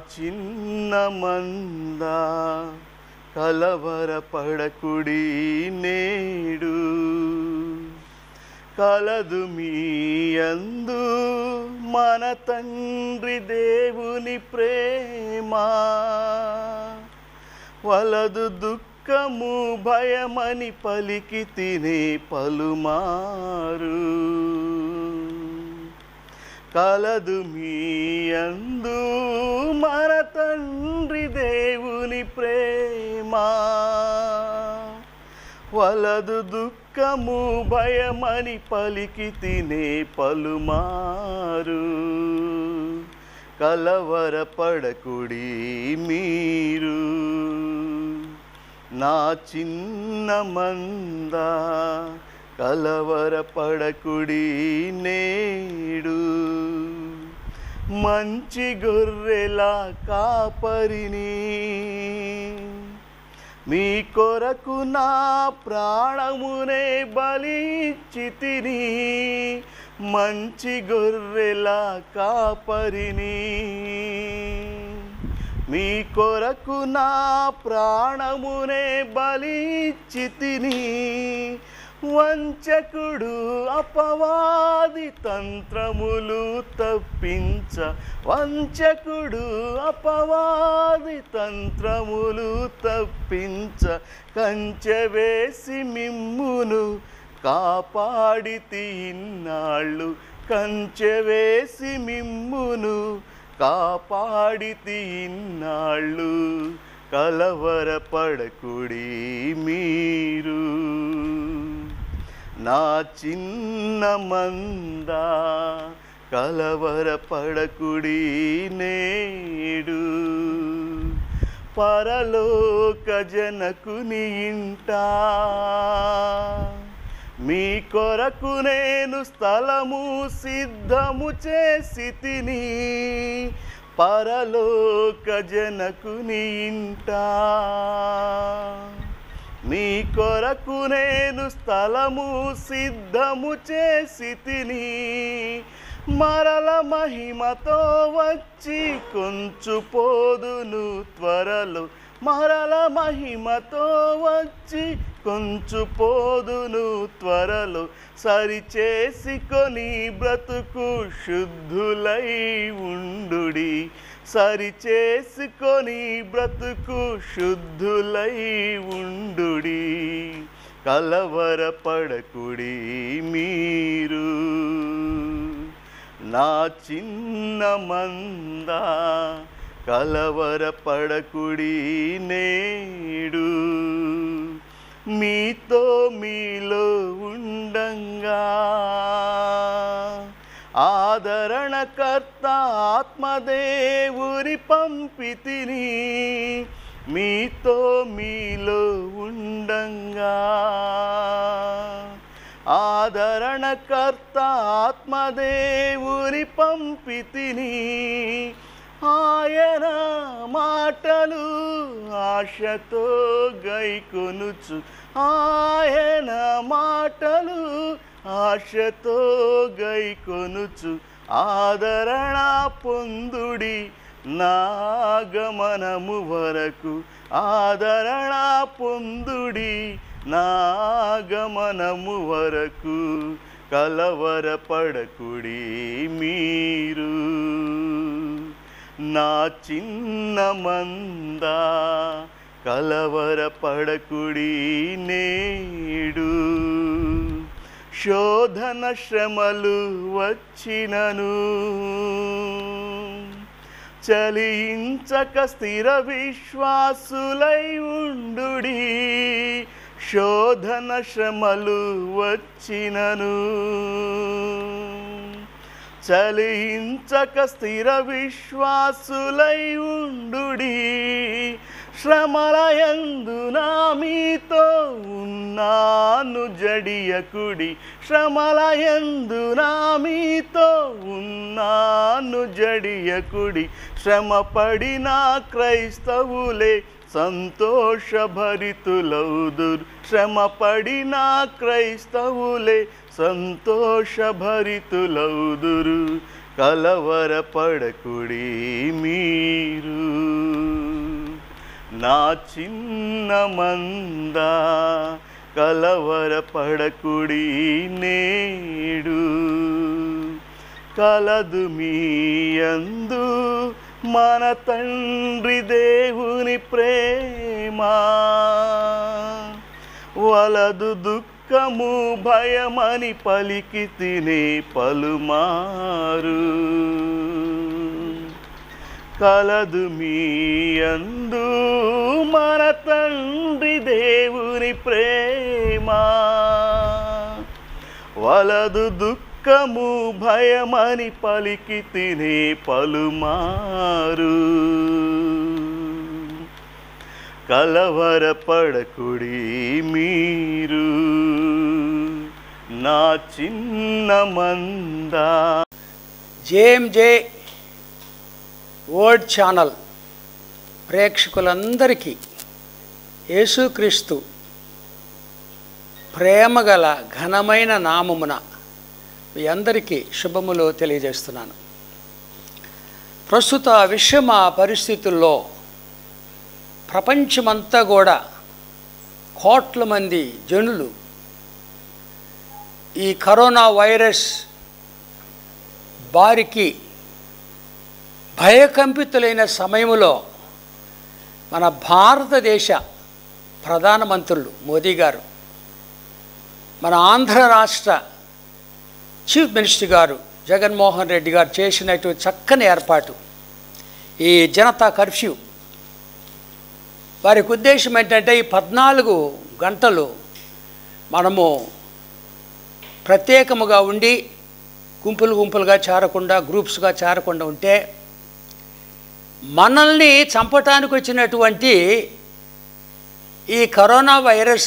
చిన్న మంద కలవరపడకుడి నేడు కలదు మీ యందు మన తండ్రి దేవుని ప్రేమ వలదు దుఃఖము భయమని పలికి తినే పలుమారు కలదు మీ యందు మన తండ్రి దేవుని ప్రేమ వలదు దుఃఖము భయమని పలికి తినే పలుమారు కలవరపడకుడి మీరు నా చిన్న మంద కలవరపడకుడి నేడు మంచి గొర్రెలా కాపరిని మీ కొరకు నా ప్రాణమునే బలిచ్చితిని మంచి గొర్రెలా కాపరిని మీ కొరకు నా ప్రాణమునే బలిచ్చితిని వంచకుడు అపవాది తంత్రములు తప్పించ వంచకుడు అపవాది తంత్రములు తప్పించ కంచె వేసి మిమ్మును కాపాడి ఇన్నాళ్ళు కంచె వేసి మిమ్మును కాపాడి ఇన్నాళ్ళు కలవరపడకుడి మీరు నా చిన్న మంద కలవరపడకుడి నేడు పరలోక జనకుని ఇంటా మీ కొరకు నేను స్థలము సిద్ధము చేసి తిని పరలోక జనకుని ఇంటా మీ కొరకు నేను స్థలము సిద్ధము చేసి తిని మరల మహిమతో వచ్చి కొంచు పోదును త్వరలో మరల మహిమతో వచ్చి కొంచు పోదును త్వరలో సరిచేసుకొని బ్రతుకు శుద్ధులై ఉండుడి సరిచేసుకొని బ్రతుకు శుద్ధులై ఉండుడి కలవరపడకుడి మీరు నా చిన్న మంద కలవరపడకుడి నేడు మీతో మీలో ఉండంగా ఆదరణకర్త ఆత్మదేవురి పంపితిని మీతో మీలో ఉండంగా ఆదరణకర్త ఆత్మదేవురి పంపితిని ఆయన మాటలు ఆశతో గైకొనుచు ఆయన మాటలు ఆశతో గైకొనుచు ఆదరణ పొందుడి నాగమనము వరకు ఆదరణ పొందుడి నాగమనము వరకు కలవరపడకుడి మీరు నా చిన్న మంద కలవరపడకుడి నేడు శోధన శ్రమలు వచ్చినను చలించక స్థిర విశ్వాసులై ఉండుడి శోధన శ్రమలు వచ్చినను చలించక స్థిర విశ్వాసులై ఉండుడి శ్రమలయందు నా మీతో ఉన్నాను జడియకుడి శ్రమలయందు నా మీతో ఉన్నాను జడియకుడి శ్రమపడిన క్రైస్తవులే సంతోషభరితులౌదురు శ్రమపడిన క్రైస్తవులే సంతోషభరితులౌదురు కలవరపడకుడి మీరు నా చిన్న మంద కలవరపడకుడి నేడు కలదు మీయందు మన తండ్రి దేవుని ప్రేమ వలదు దుఃఖము భయమని పలికి తినే పలుమారు కలదు మీయందు మన తండ్రి దేవుని ప్రేమ వలదు దుఃఖము భయమని పలికి తినే పలుమారు కలవరపడకుడి మీరు నా చిన్న మందా జేఎంజే వర్డ్ ఛానల్ ప్రేక్షకులందరికీ యేసుక్రీస్తు ప్రేమగల ఘనమైన నామమున మీ అందరికీ శుభములు తెలియజేస్తున్నాను ప్రస్తుత విషమ పరిస్థితుల్లో ప్రపంచమంతా కూడా కోట్ల మంది జనులు ఈ కరోనా వైరస్ బారికి భయకంపితులైన సమయంలో మన భారతదేశ ప్రధానమంత్రులు మోదీ గారు మన ఆంధ్ర రాష్ట్ర చీఫ్ మినిస్టర్ గారు జగన్మోహన్ రెడ్డి గారు చేసినటువంటి చక్కని ఏర్పాటు ఈ జనతా కర్ఫ్యూ వారికి ఉద్దేశం ఏంటంటే ఈ పద్నాలుగు గంటలు మనము ప్రత్యేకముగా ఉండి గుంపులు గుంపులుగా చేరకుండా గ్రూప్స్గా చేరకుండా ఉంటే మనల్ని చంపటానికి వచ్చినటువంటి ఈ కరోనా వైరస్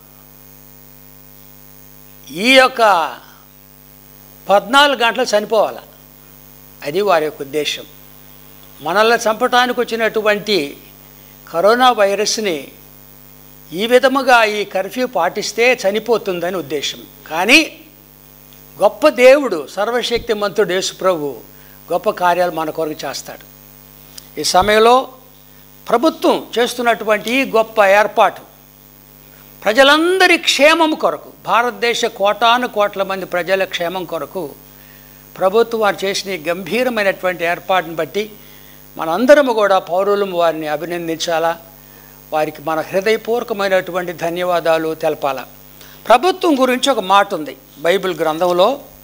ఈ యొక్క పద్నాలుగు గంటలు చనిపోవాలి అది వారి యొక్క ఉద్దేశం మనల్ని చంపటానికి వచ్చినటువంటి కరోనా వైరస్ని ఈ విధముగా ఈ కర్ఫ్యూ పాటిస్తే చనిపోతుందని ఉద్దేశం కానీ గొప్ప దేవుడు సర్వశక్తిమంతుడు యేసుప్రభు గొప్ప కార్యాలు మన కొరకు చేస్తాడు ఈ సమయంలో ప్రభుత్వం చేస్తున్నటువంటి ఈ గొప్ప ఏర్పాటు ప్రజలందరి క్షేమం కొరకు భారతదేశ కోటాను కోట్ల మంది ప్రజల క్షేమం కొరకు ప్రభుత్వం వారు చేసిన ఈ గంభీరమైనటువంటి ఏర్పాటును బట్టి మనందరము కూడా పౌరులము వారిని అభినందించాలా వారికి మన హృదయపూర్వకమైనటువంటి ధన్యవాదాలు తెలపాలా ప్రభుత్వం గురించి ఒక మాట ఉంది బైబిల్ గ్రంథంలో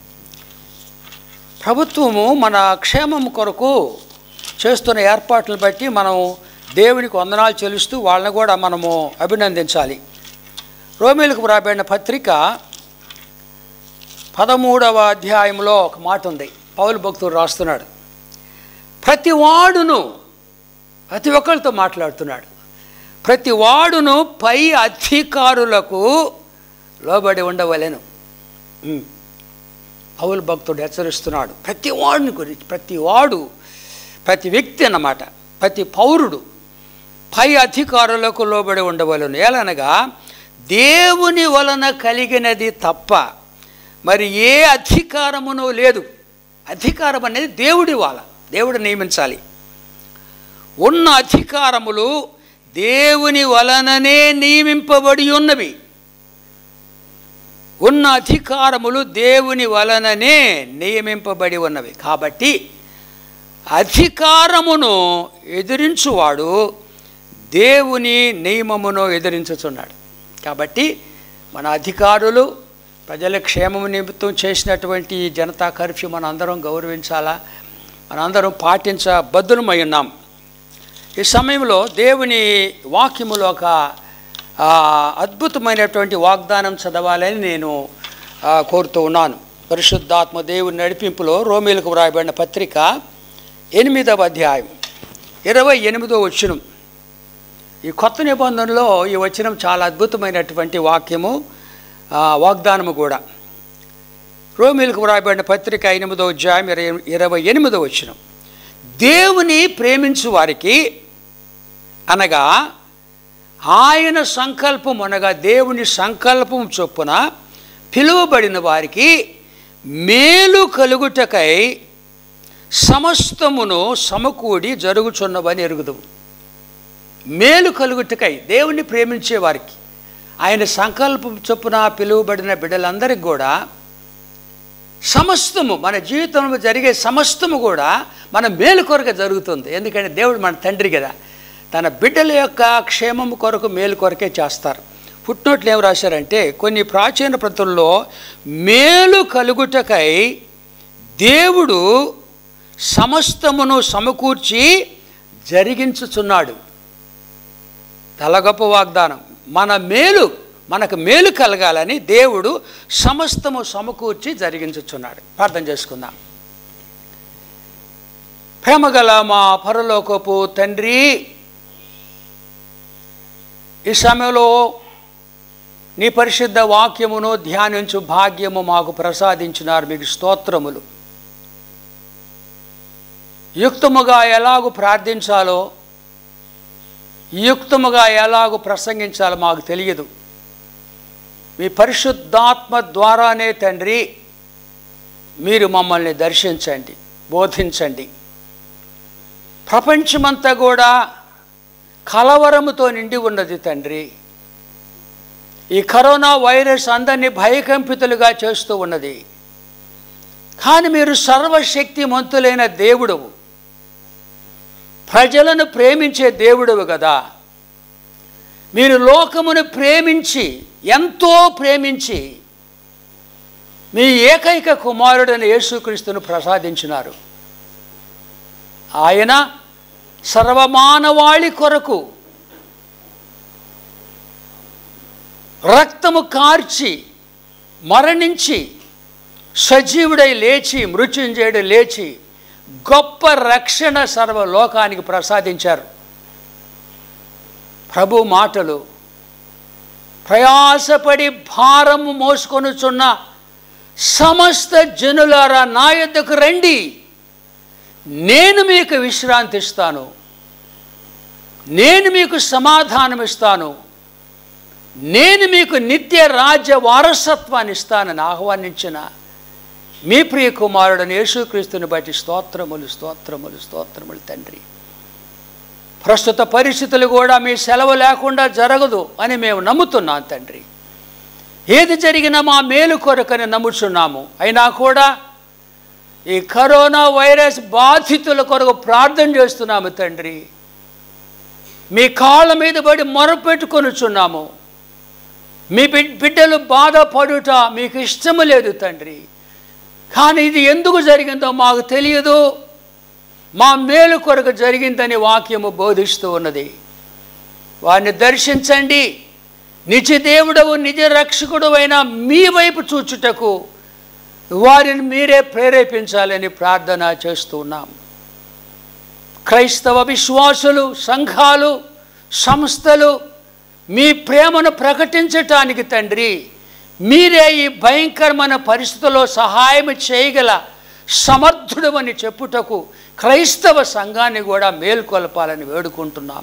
ప్రభుత్వము మన క్షేమం కొరకు చేస్తున్న ఏర్పాట్లను బట్టి మనం దేవునికి వందనాలు చెల్లిస్తూ వాళ్ళని కూడా మనము అభినందించాలి రోమిలకు రాబడిన పత్రిక పదమూడవ అధ్యాయంలో ఒక మాట ఉంది పౌలు భక్తుడు రాస్తున్నాడు ప్రతి వాడును ప్రతి ఒక్కరితో మాట్లాడుతున్నాడు ప్రతి వాడును పై అధికారులకు లోబడి ఉండవలెను ఉమ్. పౌలు భక్తుడు హెచ్చరిస్తున్నాడు ప్రతి వాడిని గురించి ప్రతి వాడు ప్రతి వ్యక్తి అన్నమాట ప్రతి పౌరుడు పై అధికారులకు లోబడి ఉండవలను ఎలనగా దేవుని వలన కలిగినది తప్ప మరి ఏ అధికారమును లేదు అధికారం అనేది దేవుడి వాళ్ళ దేవుడు నియమించాలి ఉన్న అధికారములు దేవుని వలననే నియమింపబడి ఉన్నవి ఉన్న అధికారములు దేవుని వలననే నియమింపబడి ఉన్నవి కాబట్టి అధికారమును ఎదిరించువాడు దేవుని నియమమును ఎదిరించుచున్నాడు కాబట్టి మన అధికారులు ప్రజల క్షేమము నిమిత్తం చేసినటువంటి ఈ జనతా కర్ఫ్యూ మన అందరం గౌరవించాలా మనందరం పాటించబద్ధులమై ఉన్నాం ఈ సమయంలో దేవుని వాక్యములో ఒక ఆ, అద్భుతమైనటువంటి వాగ్దానం చదవాలని నేను ఆ, కోరుతూ ఉన్నాను పరిశుద్ధాత్మ దేవుని నడిపింపులో రోమిలకు వ్రాయబడిన పత్రిక ఎనిమిదవ అధ్యాయం ఇరవై ఎనిమిదో వచనం ఈ కొత్త నిబంధనలో ఈ వచనం చాలా అద్భుతమైనటువంటి వాక్యము ఆ, వాగ్దానము కూడా రోమిలకు వ్రాయబడిన పత్రిక ఎనిమిదో అధ్యాయం ఇరవై ఇరవై ఎనిమిదో వచనం దేవుని ప్రేమించు వారికి అనగా ఆయన సంకల్పం అనగా దేవుని సంకల్పం చొప్పున పిలువబడిన వారికి మేలు కలుగుటకై సమస్తమును సమకూడి జరుగుచున్నవని ఎరుగుదువు మేలు కలుగుటకై దేవుణ్ణి ప్రేమించే వారికి ఆయన సంకల్పం చొప్పున పిలువబడిన బిడ్డలందరికీ కూడా సమస్తము మన జీవితంలో జరిగే సమస్తము కూడా మన మేలు కొరకు జరుగుతుంది ఎందుకంటే దేవుడు మన తండ్రి కదా తన బిడ్డల యొక్క క్షేమం కొరకు మేలు కొరకే చేస్తారు పుట్టినట్లు ఏం రాశారంటే కొన్ని ప్రాచీన ప్రతుల్లో మేలు కలుగుటకై దేవుడు సమస్తమును సమకూర్చి జరిగించుచున్నాడు చాలా గొప్ప వాగ్దానం మన మేలు మనకు మేలు కలగాలని దేవుడు సమస్తము సమకూర్చి జరిగించుచున్నాడు ప్రార్థన చేసుకుందాం ప్రేమగల మా పరలోకపు తండ్రి ఈ సమయంలో నీ పరిశుద్ధ వాక్యమును ధ్యానించు భాగ్యము మాకు ప్రసాదించినారు మీకు స్తోత్రములు యుక్తముగా ఎలాగూ ప్రార్థించాలో యుక్తముగా ఎలాగూ ప్రసంగించాలో మాకు తెలియదు మీ పరిశుద్ధాత్మ ద్వారానే తండ్రి మీరు మమ్మల్ని దర్శించండి బోధించండి ప్రపంచమంతా కూడా కలవరముతో నిండి ఉన్నది తండ్రి ఈ కరోనా వైరస్ అందరినీ భయకంపితులుగా చేస్తూ ఉన్నది కానీ మీరు సర్వశక్తిమంతులైన దేవుడవు ప్రజలను ప్రేమించే దేవుడవు కదా మీరు లోకమును ప్రేమించి ఎంతో ప్రేమించి మీ ఏకైక కుమారుడైన యేసుక్రీస్తును ప్రసాదించినారు ఆయన సర్వమానవాళి కొరకు రక్తము కార్చి మరణించి సజీవుడై లేచి మృత్యుంజయుడు లేచి గొప్ప రక్షణ సర్వలోకానికి ప్రసాదించారు ప్రభు మాటలు ప్రయాసపడి భారము మోసుకొనుచున్న సమస్త జనులారా నా యొద్దకు రండి నేను మీకు విశ్రాంతి ఇస్తాను నేను మీకు సమాధానం ఇస్తాను నేను మీకు నిత్య రాజ్య వారసత్వాన్ని ఇస్తానని ఆహ్వానించిన మీ ప్రియ కుమారుడని యేసుక్రీస్తుని బట్టి స్తోత్రములు స్తోత్రములు స్తోత్రములు తండ్రి ప్రస్తుత పరిస్థితులు కూడా మీ సెలవు లేకుండా జరగదు అని మేము నమ్ముతున్నాం తండ్రి ఏది జరిగినా మా మేలు కొరకని నమ్ముచున్నాము అయినా కూడా ఈ కరోనా వైరస్ బాధితుల కొరకు ప్రార్థన చేస్తున్నాము తండ్రి మీ కాళ్ళ మీద పడి మొరపెట్టుకొనుచున్నాము మీ బిడ్- బిడ్డలు బాధపడుట మీకు ఇష్టము లేదు తండ్రి కానీ ఇది ఎందుకు జరిగిందో మాకు తెలియదు మా మేలు కొరకు జరిగిందని వాక్యము బోధిస్తూ ఉన్నది వారిని దర్శించండి నిజ దేవుడవు నిజ రక్షకుడు అయిన మీ వైపు చూచుటకు వారిని మీరే ప్రేరేపించాలని ప్రార్థన చేస్తూ ఉన్నాం క్రైస్తవ విశ్వాసులు సంఘాలు సంస్థలు మీ ప్రేమను ప్రకటించటానికి తండ్రి మీరే ఈ భయంకరమైన పరిస్థితుల్లో సహాయం చేయగల సమర్థుడు అని చెప్పుటకు క్రైస్తవ సంఘాన్ని కూడా మేల్కొల్పాలని వేడుకుంటున్నాం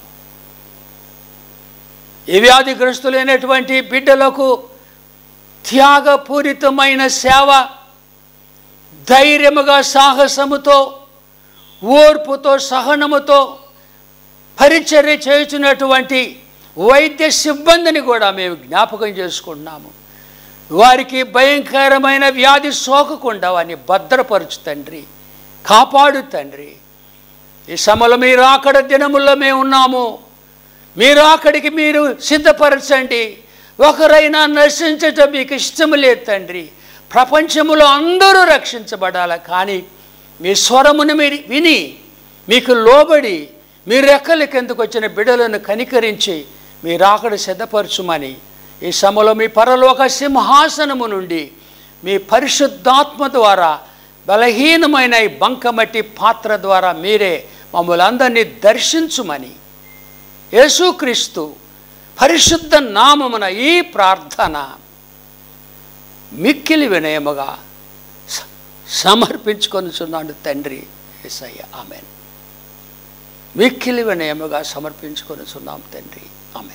ఈ వ్యాధిగ్రస్తులైనటువంటి బిడ్డలకు త్యాగపూరితమైన సేవ ధైర్యముగా సాహసముతో ఓర్పుతో సహనముతో పరిచర్య చేయుచున్నటువంటి వైద్య సిబ్బందిని కూడా మేము జ్ఞాపకం చేసుకుంటున్నాము వారికి భయంకరమైన వ్యాధి సోకకుండా వారిని భద్రపరచు తండ్రి కాపాడు తండ్రి ఈ సమలో మీరు అక్కడ దినముల్లో మేము ఉన్నాము మీరు అక్కడికి మీరు సిద్ధపరచండి ఒకరైనా నశించటం మీకు ఇష్టం లేదు తండ్రి ప్రపంచములో అందరూ రక్షించబడాలి కానీ మీ స్వరమును మీరు విని మీకు లోబడి మీ రెక్కల కిందకు వచ్చిన బిడలను కనికరించి మీరు అక్కడ సిద్ధపరచుమని ఈ సమలో మీ పరలోక సింహాసనము నుండి మీ పరిశుద్ధాత్మ ద్వారా బలహీనమైన ఈ బంకమట్టి పాత్ర ద్వారా మీరే మమ్మల్ని అందరినీ దర్శించుమని యేసుక్రీస్తు పరిశుద్ధ నామమున ఈ ప్రార్థన మిక్కిలి వినయముగా స- సమర్పించుకొనుచున్నాడు తండ్రి యేసయ్య ఆమెన్ మిక్కిలి వినయముగా సమర్పించుకొనుచున్నాం తండ్రి ఆమెన్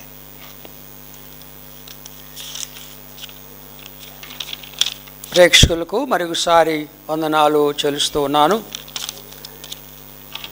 ప్రేక్షకులకు మరొకసారి వందనాలు చెల్లిస్తూ ఉన్నాను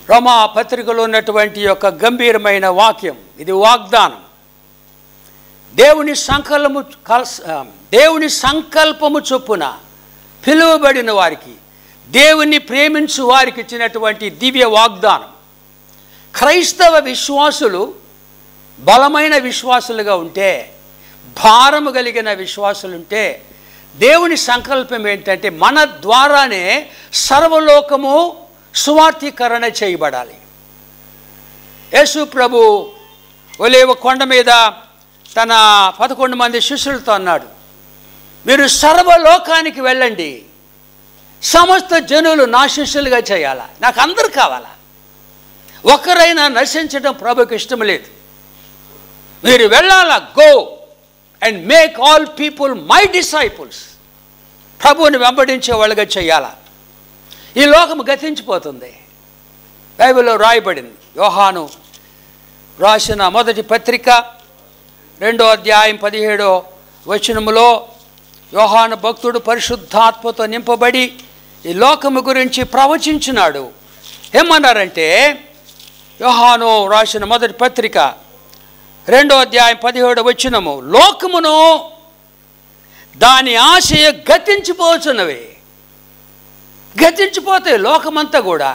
రోమా పత్రికలో ఉన్నటువంటి యొక్క గంభీరమైన వాక్యం ఇది వాగ్దానం దేవుని సంకల్పము కల్స- ఆ, దేవుని సంకల్పము చొప్పున పిలువబడిన వారికి దేవుని ప్రేమించు వారికి ఇచ్చినటువంటి దివ్య వాగ్దానం క్రైస్తవ విశ్వాసులు బలమైన విశ్వాసులుగా ఉంటే భారము కలిగిన విశ్వాసులు ఉంటే దేవుని సంకల్పం ఏంటంటే మన ద్వారానే సర్వలోకము సువార్థీకరణ చేయబడాలి యేసు ప్రభు ఒలేవ కొండ మీద తన పదకొండు మంది శిష్యులతో అన్నాడు మీరు సర్వలోకానికి వెళ్ళండి సమస్త జనులు నా శిష్యులుగా చేయాలా నాకు అందరు కావాలా ఒకరైనా నశించడం ప్రభుకి ఇష్టం లేదు మీరు వెళ్ళాలా go and make all people my disciples ప్రభువుని వెంబడించే వాళ్ళుగా చేయాలా ఈ లోకం గతించిపోతుంది బైబిల్లో రాయబడింది యోహాను రాసిన మొదటి పత్రిక రెండో అధ్యాయం పదిహేడో వచనములో యోహాను భక్తుడు పరిశుద్ధాత్మతో నింపబడి ఈ లోకము గురించి ప్రవచించినాడు ఏమన్నారంటే యోహాను రాసిన మొదటి పత్రిక రెండో అధ్యాయం పదిహేడు వచ్చినము లోకమును దాని ఆశయ గతించిపోతున్నవి గతించిపోతే లోకమంతా కూడా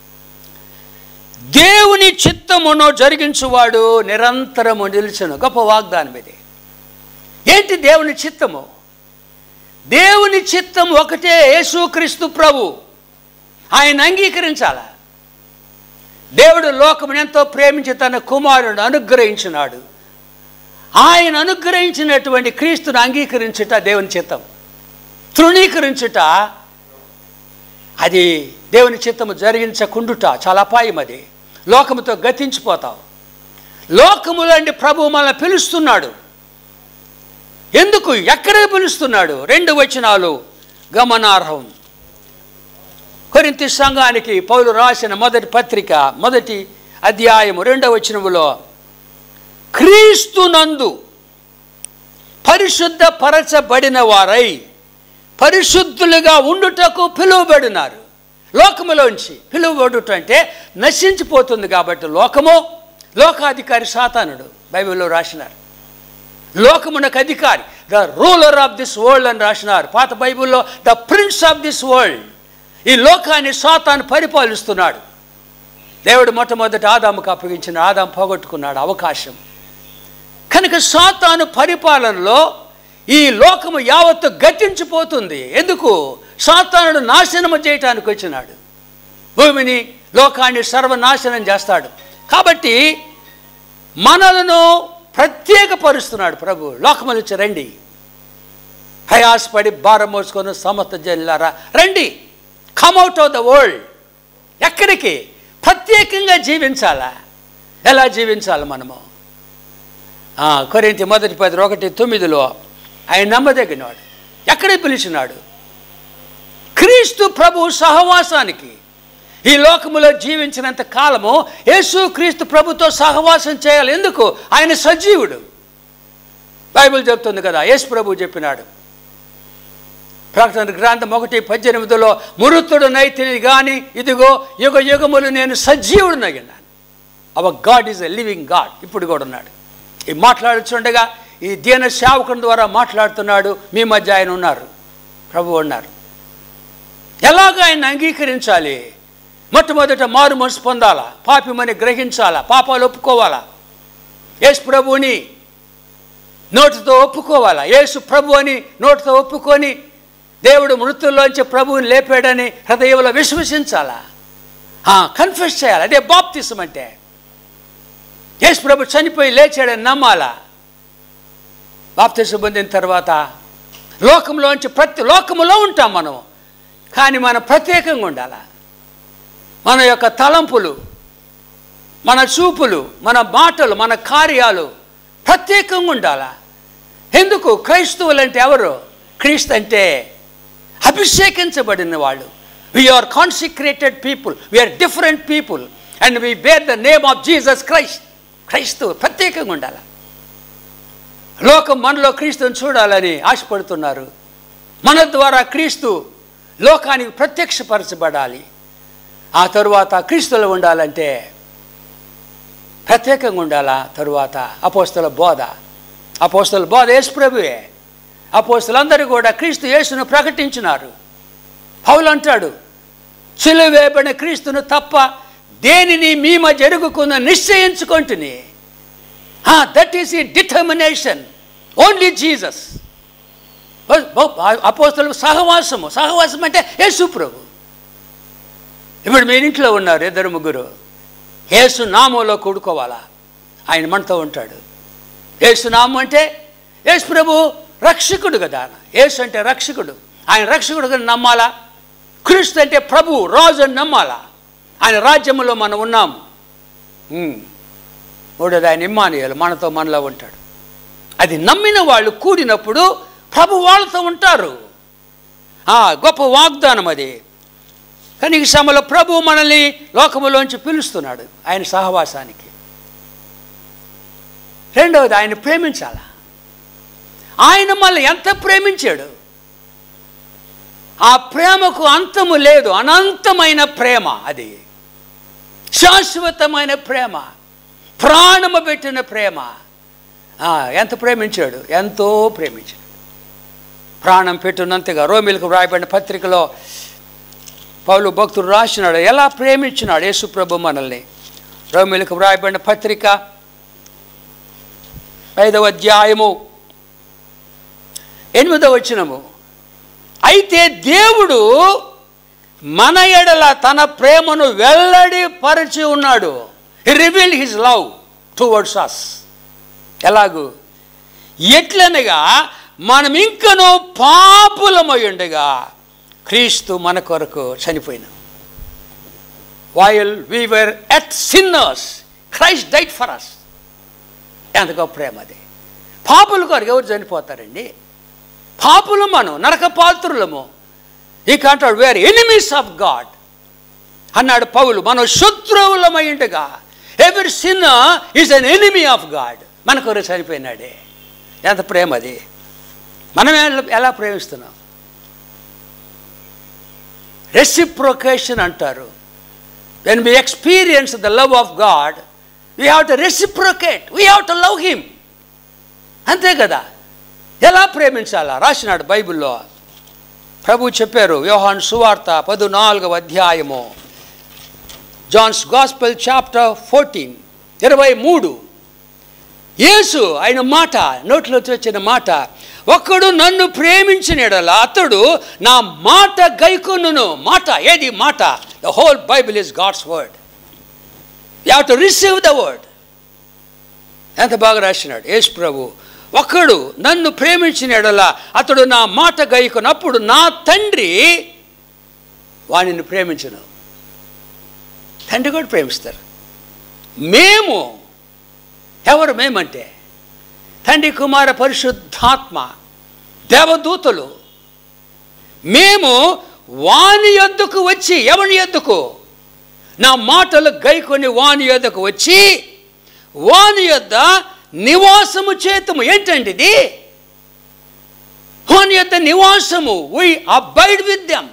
దేవుని చిత్తమును జరిగించువాడు నిరంతరము నిలుచును గొప్ప వాగ్దానం ఇది ఏంటి దేవుని చిత్తము దేవుని చిత్తం ఒకటే యేసుక్రీస్తు ప్రభు ఆయన అంగీకరించాలా దేవుడు లోకమును ఎంతో ప్రేమించి తన కుమారుడు అనుగ్రహించినాడు ఆయన అనుగ్రహించినటువంటి క్రీస్తును అంగీకరించుట దేవుని చిత్తం తృణీకరించుట అది దేవుని చిత్తము జరిగించకుండుట చాలా అపాయం అది లోకముతో గతించిపోతావు లోకములండి ప్రభు మనల్ని పిలుస్తున్నాడు ఎందుకు ఎక్కడ పిలుస్తున్నాడు రెండు వచనాలు గమనార్హం కొరింతి సంఘానికి పౌలు రాసిన మొదటి పత్రిక మొదటి అధ్యాయము రెండవ వచనములో క్రీస్తునందు పరిశుద్ధ పరచబడిన వారై పరిశుద్ధులుగా ఉండుటకు పిలువబడినారు లోకములోంచి పిలువబడుట అంటే నశించిపోతుంది కాబట్టి లోకము లోకాధికారి సాతానుడు బైబిల్లో రాసినారు లోకమునకు అధికారి the ruler of this world అని రాసినారు పాత బైబిల్లో the prince of this world ఈ లోకాన్ని సాతాను పరిపాలిస్తున్నాడు దేవుడు మొట్టమొదటి ఆదాముకు అప్పగించిన ఆదాం పోగొట్టుకున్నాడు అవకాశం కనుక సాతాను పరిపాలనలో ఈ లోకము యావత్తు గతించిపోతుంది ఎందుకు సాతానుడు నాశనము చేయటానికి వచ్చినాడు భూమిని లోకాన్ని సర్వనాశనం చేస్తాడు కాబట్టి మనలను ప్రత్యేకపరుస్తున్నాడు ప్రభు లోకములు వచ్చి రండి ప్రయాసపడి భారం మోసుకొని సమస్త జల్లారా రండి కమ్అట్ ఆఫ్ ద వరల్డ్ ఎక్కడికి ప్రత్యేకంగా జీవించాలా ఎలా జీవించాలి మనము ఆ, కొరింథీ మొదటి పది ఒకటి తొమ్మిదిలో ఆయన నమ్మదగినవాడు ఎక్కడికి పిలిచినాడు క్రీస్తు ప్రభు సహవాసానికి ఈ లోకములో జీవించినంత కాలము యేసు క్రీస్తు ప్రభుతో సహవాసం చేయాలి ఎందుకు ఆయన సజీవుడు బైబిల్ చెప్తుంది కదా యేసు ప్రభు చెప్పినాడు ప్రకటన గ్రంథం ఒకటి పద్దెనిమిదిలో మృతుడు నైతిని కానీ ఇదిగో యుగ యుగములు నేను సజీవుడునగిన్నాను our God is a living God ఇప్పుడు కూడా ఉన్నాడు ఈ మాట్లాడుచుండగా ఈ దీన సేవకుని ద్వారా మాట్లాడుతున్నాడు మీ మధ్య ఆయన ఉన్నారు ప్రభు ఉన్నారు ఎలాగ ఆయన అంగీకరించాలి మొట్టమొదట మారు మనసు పొందాలా పాపిమని గ్రహించాలా పాపాలు ఒప్పుకోవాలా యేసు ప్రభువుని నోటితో ఒప్పుకోవాలా యేసు ప్రభు అని నోటితో ఒప్పుకొని దేవుడు మృతుల్లోంచి ప్రభువుని లేపాడని హృదయంలో విశ్వసించాలా కన్ఫ్యూస్ చేయాలి అదే బాప్తిసం అంటే యేసు ప్రభు చనిపోయి లేచాడని నమ్మాలా బాప్తిసం పొందిన తర్వాత లోకంలోంచి ప్రతి లోకములో ఉంటాం మనం కానీ మనం ప్రత్యేకంగా ఉండాలా మన యొక్క తలంపులు మన చూపులు మన మాటలు మన కార్యాలు ప్రత్యేకంగా ఉండాలా ఎందుకు క్రైస్తవులు అంటే ఎవరు క్రీస్తు అంటే అభిషేకించబడిన వాళ్ళు we are consecrated people we are different people and we bear the name of Jesus Christ క్రైస్తవు ప్రత్యేకంగా ఉండాలి లోకం మనలో క్రీస్తుని చూడాలని ఆశపడుతున్నారు మన ద్వారా క్రీస్తు లోకానికి ప్రత్యక్షపరచబడాలి ఆ తరువాత క్రీస్తులో ఉండాలంటే ప్రత్యేకంగా ఉండాలా తరువాత అపోస్తల బోధ అపోస్తల బోధ యేసు ప్రభువే అపోస్తలందరూ కూడా క్రీస్తు యేసును ప్రకటించినారు పౌలు అంటాడు చిలువేబడిన క్రీస్తును తప్ప దేనిని మీమ జరుగుకున్న నిశ్చయించుకుంటుని దట్ ఈస్ ఈ డిటర్మినేషన్ ఓన్లీ జీసస్ అపోస్తలు సహవాసము సహవాసం అంటే యేసు ప్రభు ఇప్పుడు మీరు ఇంట్లో ఉన్నారు ఇద్దరు ముగ్గురు యేసు నామంలో కూడుకోవాలా ఆయన మనతో ఉంటాడు యేసు నామం అంటే యేసు ప్రభు రక్షకుడు కదా యేసు అంటే రక్షకుడు ఆయన రక్షకుడు కదా నమ్మాలా క్రీస్తు అంటే ప్రభు రాజు అని నమ్మాలా ఆయన రాజ్యంలో మనం ఉన్నాము ఉమ్. మూడోది ఆయన ఇమ్మానుయేలు మనతో మనలో ఉంటాడు అది నమ్మిన వాళ్ళు కూడినప్పుడు ప్రభు వాళ్ళతో ఉంటారు ఆ, గొప్ప వాగ్దానం అది కానీ ఈ సమయంలో ప్రభు మనల్ని లోకములోంచి పిలుస్తున్నాడు ఆయన సహవాసానికి రెండవది ఆయన ప్రేమించాల ఆయన మళ్ళీ ఎంత ప్రేమించాడు ఆ ప్రేమకు అంతము లేదు అనంతమైన ప్రేమ అది శాశ్వతమైన ప్రేమ ప్రాణము పెట్టిన ప్రేమ ఆ, ఎంత ప్రేమించాడు ఎంతో ప్రేమించాడు ప్రాణం పెట్టినంతగా రోమిలకు వ్రాయబడిన పత్రికలో పౌలు భక్తుడు రాసినాడు ఎలా ప్రేమించినాడు యేసుప్రభు మనల్ని రోమిలకు వ్రాయబడిన పత్రిక ఐదవ అధ్యాయము ఎనిమిదవ వచనము అయితే దేవుడు మన ఎడల తన ప్రేమను వెల్లడి పరిచి ఉన్నాడు reveal his love towards us ఎలాగూ ఎట్లనగా మనం ఇంకనూ పాపులమై ఉండగా క్రీస్తు మన కొరకు చనిపోయిన while we were yet sinners Christ died for us ఎంత గొప్ప ప్రేమ అది పాపుల కొరకు ఎవరు చనిపోతారండి పాపులు మనం నరక పాత్రులము ఇక అంటాడు వేర్ ఎనిమీస్ ఆఫ్ గాడ్ అన్నాడు పౌలు మనం శత్రువులమై ఉండగా ఎవరి sin is an enemy of God మన కొరకు చనిపోయినాడే ఎంత ప్రేమ అది మనం ఎలా- ఎలా ప్రేమిస్తున్నాం రెసిప్రొకేషన్ అంటారు when we experience the love of God we have to reciprocate we have to love him అంతే కదా ఎలా ప్రేమించాలా రాసినాడు బైబిల్లో ప్రభు చెప్పారు యోహాన్ సువార్త పదునాలుగవ అధ్యాయము జాన్స్ గాస్పెల్ చాప్టర్ ఫోర్టీన్ ఇరవై మూడు యేసు ఆయన మాట నోట్లో వచ్చిన మాట ఒక్కడు నన్ను ప్రేమించిన ఎడల అతడు నా మాట గైకొనును మాట ఏది మాట the whole Bible is God's word you have to receive the word ఎంత బాగా రాసినాడు యేసు ప్రభు ఒక్కడు నన్ను ప్రేమించిన ఎడల అతడు నా మాట గైకొనప్పుడు నా తండ్రి వానిని ప్రేమించను తండ్రి కూడా ప్రేమిస్తారు మేము ఎవరు మేమంటే తండ్రి కుమార పరిశుద్ధాత్మ దేవదూతలు మేము వాని యొద్దకు వచ్చి ఎవని యొద్దకు నా మాటలు గైకొని వాని యొద్దకు వచ్చి వాని యొద్ద నివాసము చేతము ఏంటండి ఇది వాని యొద్ద నివాసము వీ అబైడ్ విత్ దెమ్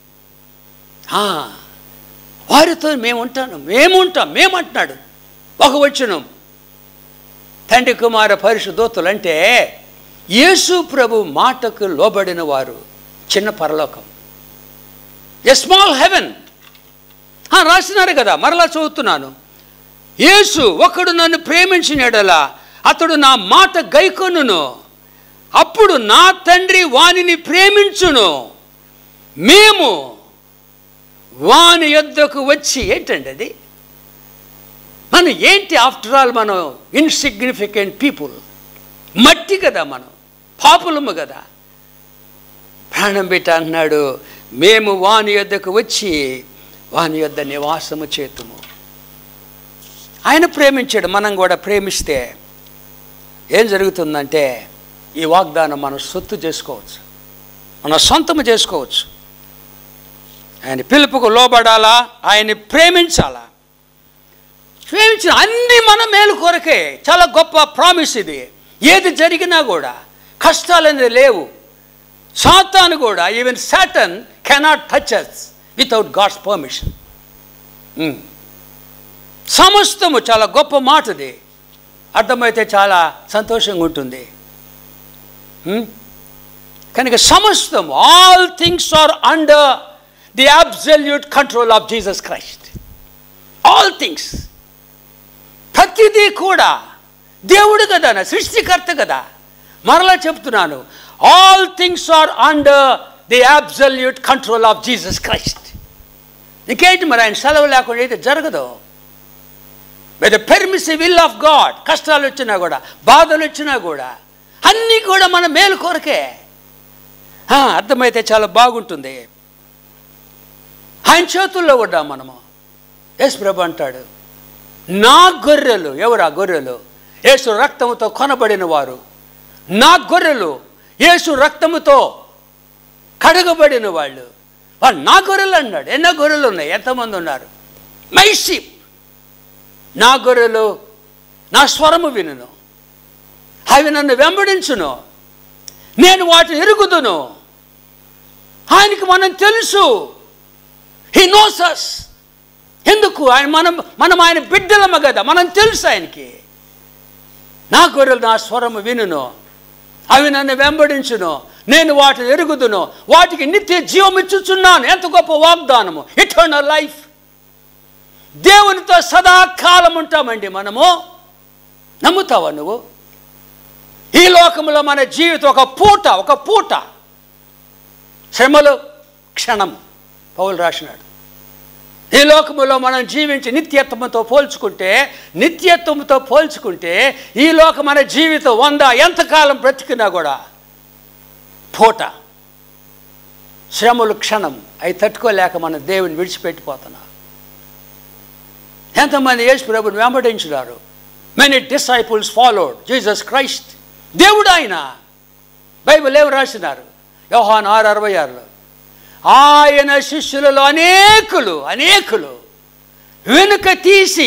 వారితో మేము ఉంటాను మేము ఉంటాం మేము అంటున్నాడు ఒక వచ్చును తండ్రి కుమార పరిశుద్ధోతులు అంటే యేసు ప్రభు మాటకు లోబడిన వారు చిన్న పరలోకం ఎ స్మాల్ హెవెన్ రాసినారు కదా మరలా చదువుతున్నాను యేసు ఒకడు నన్ను ప్రేమించిన ఎడల అతడు నా మాట గైకొనును అప్పుడు నా తండ్రి వానిని ప్రేమించును మేము వాని యొద్దకు వచ్చి ఏంటండి అది మనం ఏంటి ఆఫ్టర్ ఆల్ మనం ఇన్సిగ్నిఫికెంట్ పీపుల్ మట్టి కదా మనం పాపులము కదా ప్రాణం పెట్టి అన్నాడు మేము వాని యొద్దకు వచ్చి వాని యొద్ద నివాసము చేతుము ఆయన ప్రేమించాడు మనం కూడా ప్రేమిస్తే ఏం జరుగుతుందంటే ఈ వాగ్దానం మనం సొత్తు చేసుకోవచ్చు మన సొంతము చేసుకోవచ్చు ఆయన పిలుపుకు లోబడాలా ఆయన్ని ప్రేమించాలా ప్రేమించిన అన్ని మన మేలు కొరకే చాలా గొప్ప ప్రామిస్ ఇది ఏది జరిగినా కూడా కష్టాలు అనేది లేవు సాతాను కూడా even Satan cannot touch us without God's permission ఉమ్. సమస్తము చాలా గొప్ప మాటది అర్థమైతే చాలా సంతోషంగా ఉంటుంది ఉమ్. కనుక సమస్తం all things are under the absolute control of Jesus Christ all things ప్రతిదీ కూడా దేవుడు కదా నా సృష్టికర్త కదా మరలా చెప్తున్నాను all things are under the absolute control of Jesus Christ ఇంకేంటి మరి ఆయన సెలవు లేకుండా అయితే జరగదు by the permissive will of God కష్టాలు వచ్చినా కూడా బాధలు వచ్చినా కూడా అన్నీ కూడా మన మేలు కొరకే ఆ, అర్థమైతే చాలా బాగుంటుంది ఆయన చేతుల్లో కూడా మనము యేసు ప్రభు అంటాడు నా గొర్రెలు ఎవరు ఆ గొర్రెలు యేసు రక్తముతో కొనబడిన వారు నా గొర్రెలు యేసు రక్తముతో కడగబడిన వాళ్ళు వాళ్ళు నా గొర్రెలు అన్నాడు ఎన్నో గొర్రెలు ఉన్నాయి ఎంతమంది ఉన్నారు మై షీప్ నా గొర్రెలు నా స్వరము వినును అవి నన్ను వెంబడించును నేను వాటిని ఎరుగుదును ఆయనకి మనం తెలుసు హీ నోస్ అస్ ఎందుకు ఆయన మనం మనం ఆయన బిడ్డలమ కదా మనం తెలుసు ఆయనకి నా గొర్రెలు నా స్వరము వినును అవి నన్ను వెంబడించును నేను వాటిని ఎరుగుదును వాటికి నిత్య జీవం ఇచ్చుచున్నాను ఎంత గొప్ప వాగ్దానము ఇటర్నల్ లైఫ్ దేవునితో సదాకాలం ఉంటామండి మనము నమ్ముతావా నువ్వు ఈ లోకంలో మన జీవితం ఒక పూట ఒక పూట శ్రమలు క్షణం పౌలు రాసినాడు ఈ లోకములో మనం జీవించి నిత్యత్వంతో పోల్చుకుంటే నిత్యత్వంతో పోల్చుకుంటే ఈ లోక మన జీవితం వంద ఎంతకాలం బ్రతికినా కూడా పూట శ్రమలు క్షణం అవి తట్టుకోలేక మన దేవుని విడిచిపెట్టిపోతున్నాం ఎంతమంది యేసు ప్రభుని వెంబడించినారు many disciples followed Jesus Christ దేవుడు ఆయన బైబిల్ ఏమి రాసినారు యోహాన్ ఆరు అరవై ఆరులో ఆయన శిష్యులలో అనేకులు అనేకులు వెనుక తీసి